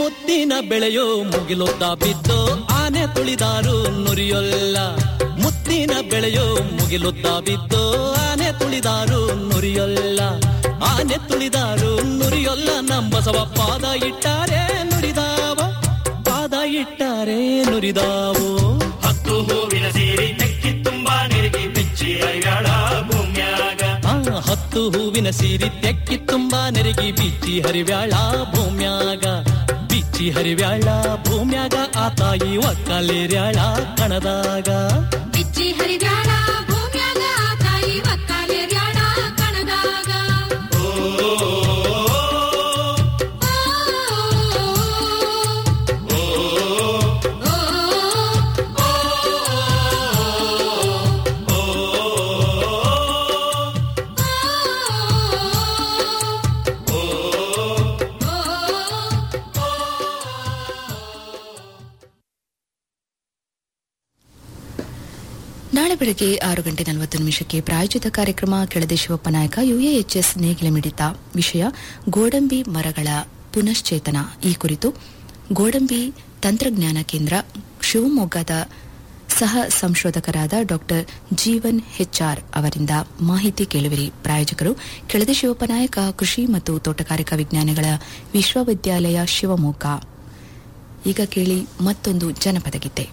ಮುತ್ತಿನ ಬೆಳೆಯೋ ಮುಗಿಲೊದ್ದ ಬಿದ್ದು ಆನೆ ತುಳಿದಾರು ನುರಿಯೊಲ್ಲ ಮುತ್ತಿನ ಬೆಳೆಯೋ ಮುಗಿಲೊದ್ದ ಬಿದ್ದು ಆನೆ ತುಳಿದಾರು ನುರಿಯೊಲ್ಲ ಆನೆ ತುಳಿದಾರು ನುರಿಯೊಲ್ಲ ನಂಬಸವ ಪಾದ ಇಟ್ಟಾರೆ ನುರಿದಾವ ಪಾದ ಇಟ್ಟಾರೆ ನುರಿದಾವು ಹತ್ತು ಹೂವಿನ ಸೀರೆ ತೆಕ್ಕಿ ತುಂಬಾ ನೆರಗಿ ಬಿಚ್ಚಿ ಹರಿಯಾಳ ಭೂಮ್ಯಾಗ ಆ ಹತ್ತು ಹೂವಿನ ಸೀರಿ ತೆಕ್ಕಿ ತುಂಬಾ ನೆರಗಿ ಬಿಚ್ಚಿ ಹರಿವ್ಯಾಳ ಭೂಮ್ಯಾಗ ಬಿಚ್ಚಿ ಹರಿವ್ಯಾಳ ಭೂಮ್ಯಾಗ ಆ ತಾಯಿ ಒಕ್ಕಲೇರ್ಯಾಳ ಕಣದಾಗ ಬಿಚ್ಚಿ ಹರಿದಾಳ ಭೂಮ್ಯಾಗ ತಾಯಿ ಒಕ್ಕಲೇರ್ಯಾಳ ಕಣದಾಗ ನಾಳೆ ಬೆಳಗ್ಗೆ ಆರು ಗಂಟೆ ನಲವತ್ತು ನಿಮಿಷಕ್ಕೆ ಪ್ರಾಯೋಜಿತ ಕಾರ್ಯಕ್ರಮ ಕೆಳದಿ ಶಿವಪ್ಪ ನಾಯಕ ಯುಎಎಚ್ಎಸ್ ನೇಗಿಲ ಮಿಡಿತ ವಿಷಯ ಗೋಡಂಬಿ ಮರಗಳ ಪುನಶ್ಚೇತನ ಈ ಕುರಿತು ಗೋಡಂಬಿ ತಂತ್ರಜ್ಞಾನ ಕೇಂದ್ರ ಶಿವಮೊಗ್ಗದ ಸಹ ಸಂಶೋಧಕರಾದ ಡಾ ಜೀವನ್ ಹೆಚ್ಆರ್ ಅವರಿಂದ ಮಾಹಿತಿ ಕೇಳುವಿರಿ ಪ್ರಾಯೋಜಕರು ಕೆಳದಿ ಶಿವಪ್ಪ ನಾಯಕ ಕೃಷಿ ಮತ್ತು ತೋಟಗಾರಿಕಾ ವಿಜ್ಞಾನಗಳ ವಿಶ್ವವಿದ್ಯಾಲಯ ಶಿವಮೊಗ್ಗ ಈಗ ಕೇಳಿ ಮತ್ತೊಂದು ಜನಪದ ಗೀತೆ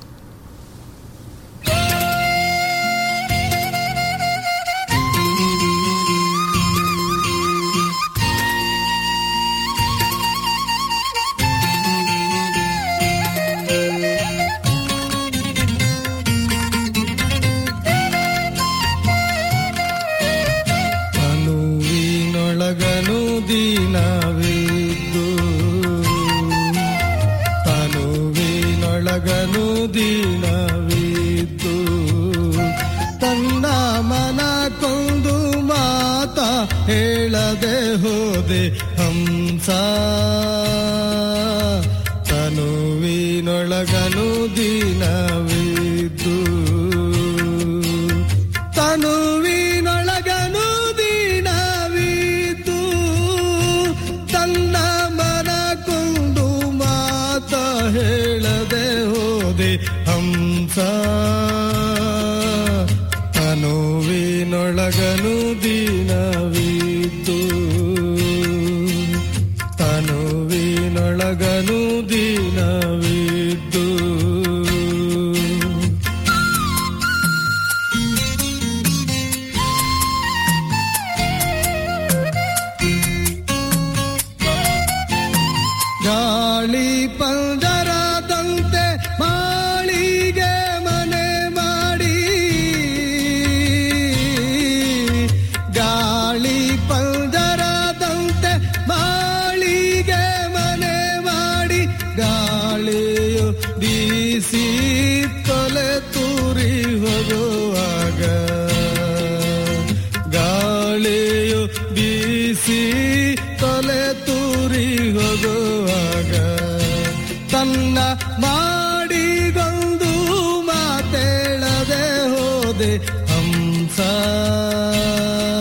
ತನುವಿನೊಳಗನು ದೀನವಿದ್ದು ತನುವಿನೊಳಗನು ದೀನವಿದ್ದು ತನ್ನ ಮನ ಕೊಂದು ಮಾತ ಹೇಳದೆ ಹೋದೆ ಹಂಸ ತನುವಿನೊಳಗನು ದೀನವಿದ್ದು ತನುವಿನೊಳಗನು ದೀನವಿದ್ದು ತನ್ನ ಮನ ಕೊಂಡು ಮಾತ ಹೇಳದೆ ಹೋದೆ ಹಂಸ ತನುವಿನೊಳಗನು ದೀನವಿದ್ದು ತನುವಿನೊಳಗನು ದೀನವಿದ್ದು ಗಾಳಿ ಪಂಜರದಂತೆ ಮಾಳಿಗೆ ಮನೆ ಮಾಡಿ ಗಾಳಿ ಪಂಜರದಂತೆ ಮಾಳಿಗೆ ಮನೆ ಮಾಡಿ ಗಾಳಿಯು ಬೀಸಿ ತೊಲೆ ತೂರಿ ಹೋಗುವಾಗ ಗಾಳಿಯು ಬೀಸಿ ತೊಲೆ ತೂರಿ ಹೋಗುವಾಗ ತನ್ನ ಮಾಡಿಗೊಂದು ಮಾತೇಳದೆ ಹೋದೆ ಹಂಸ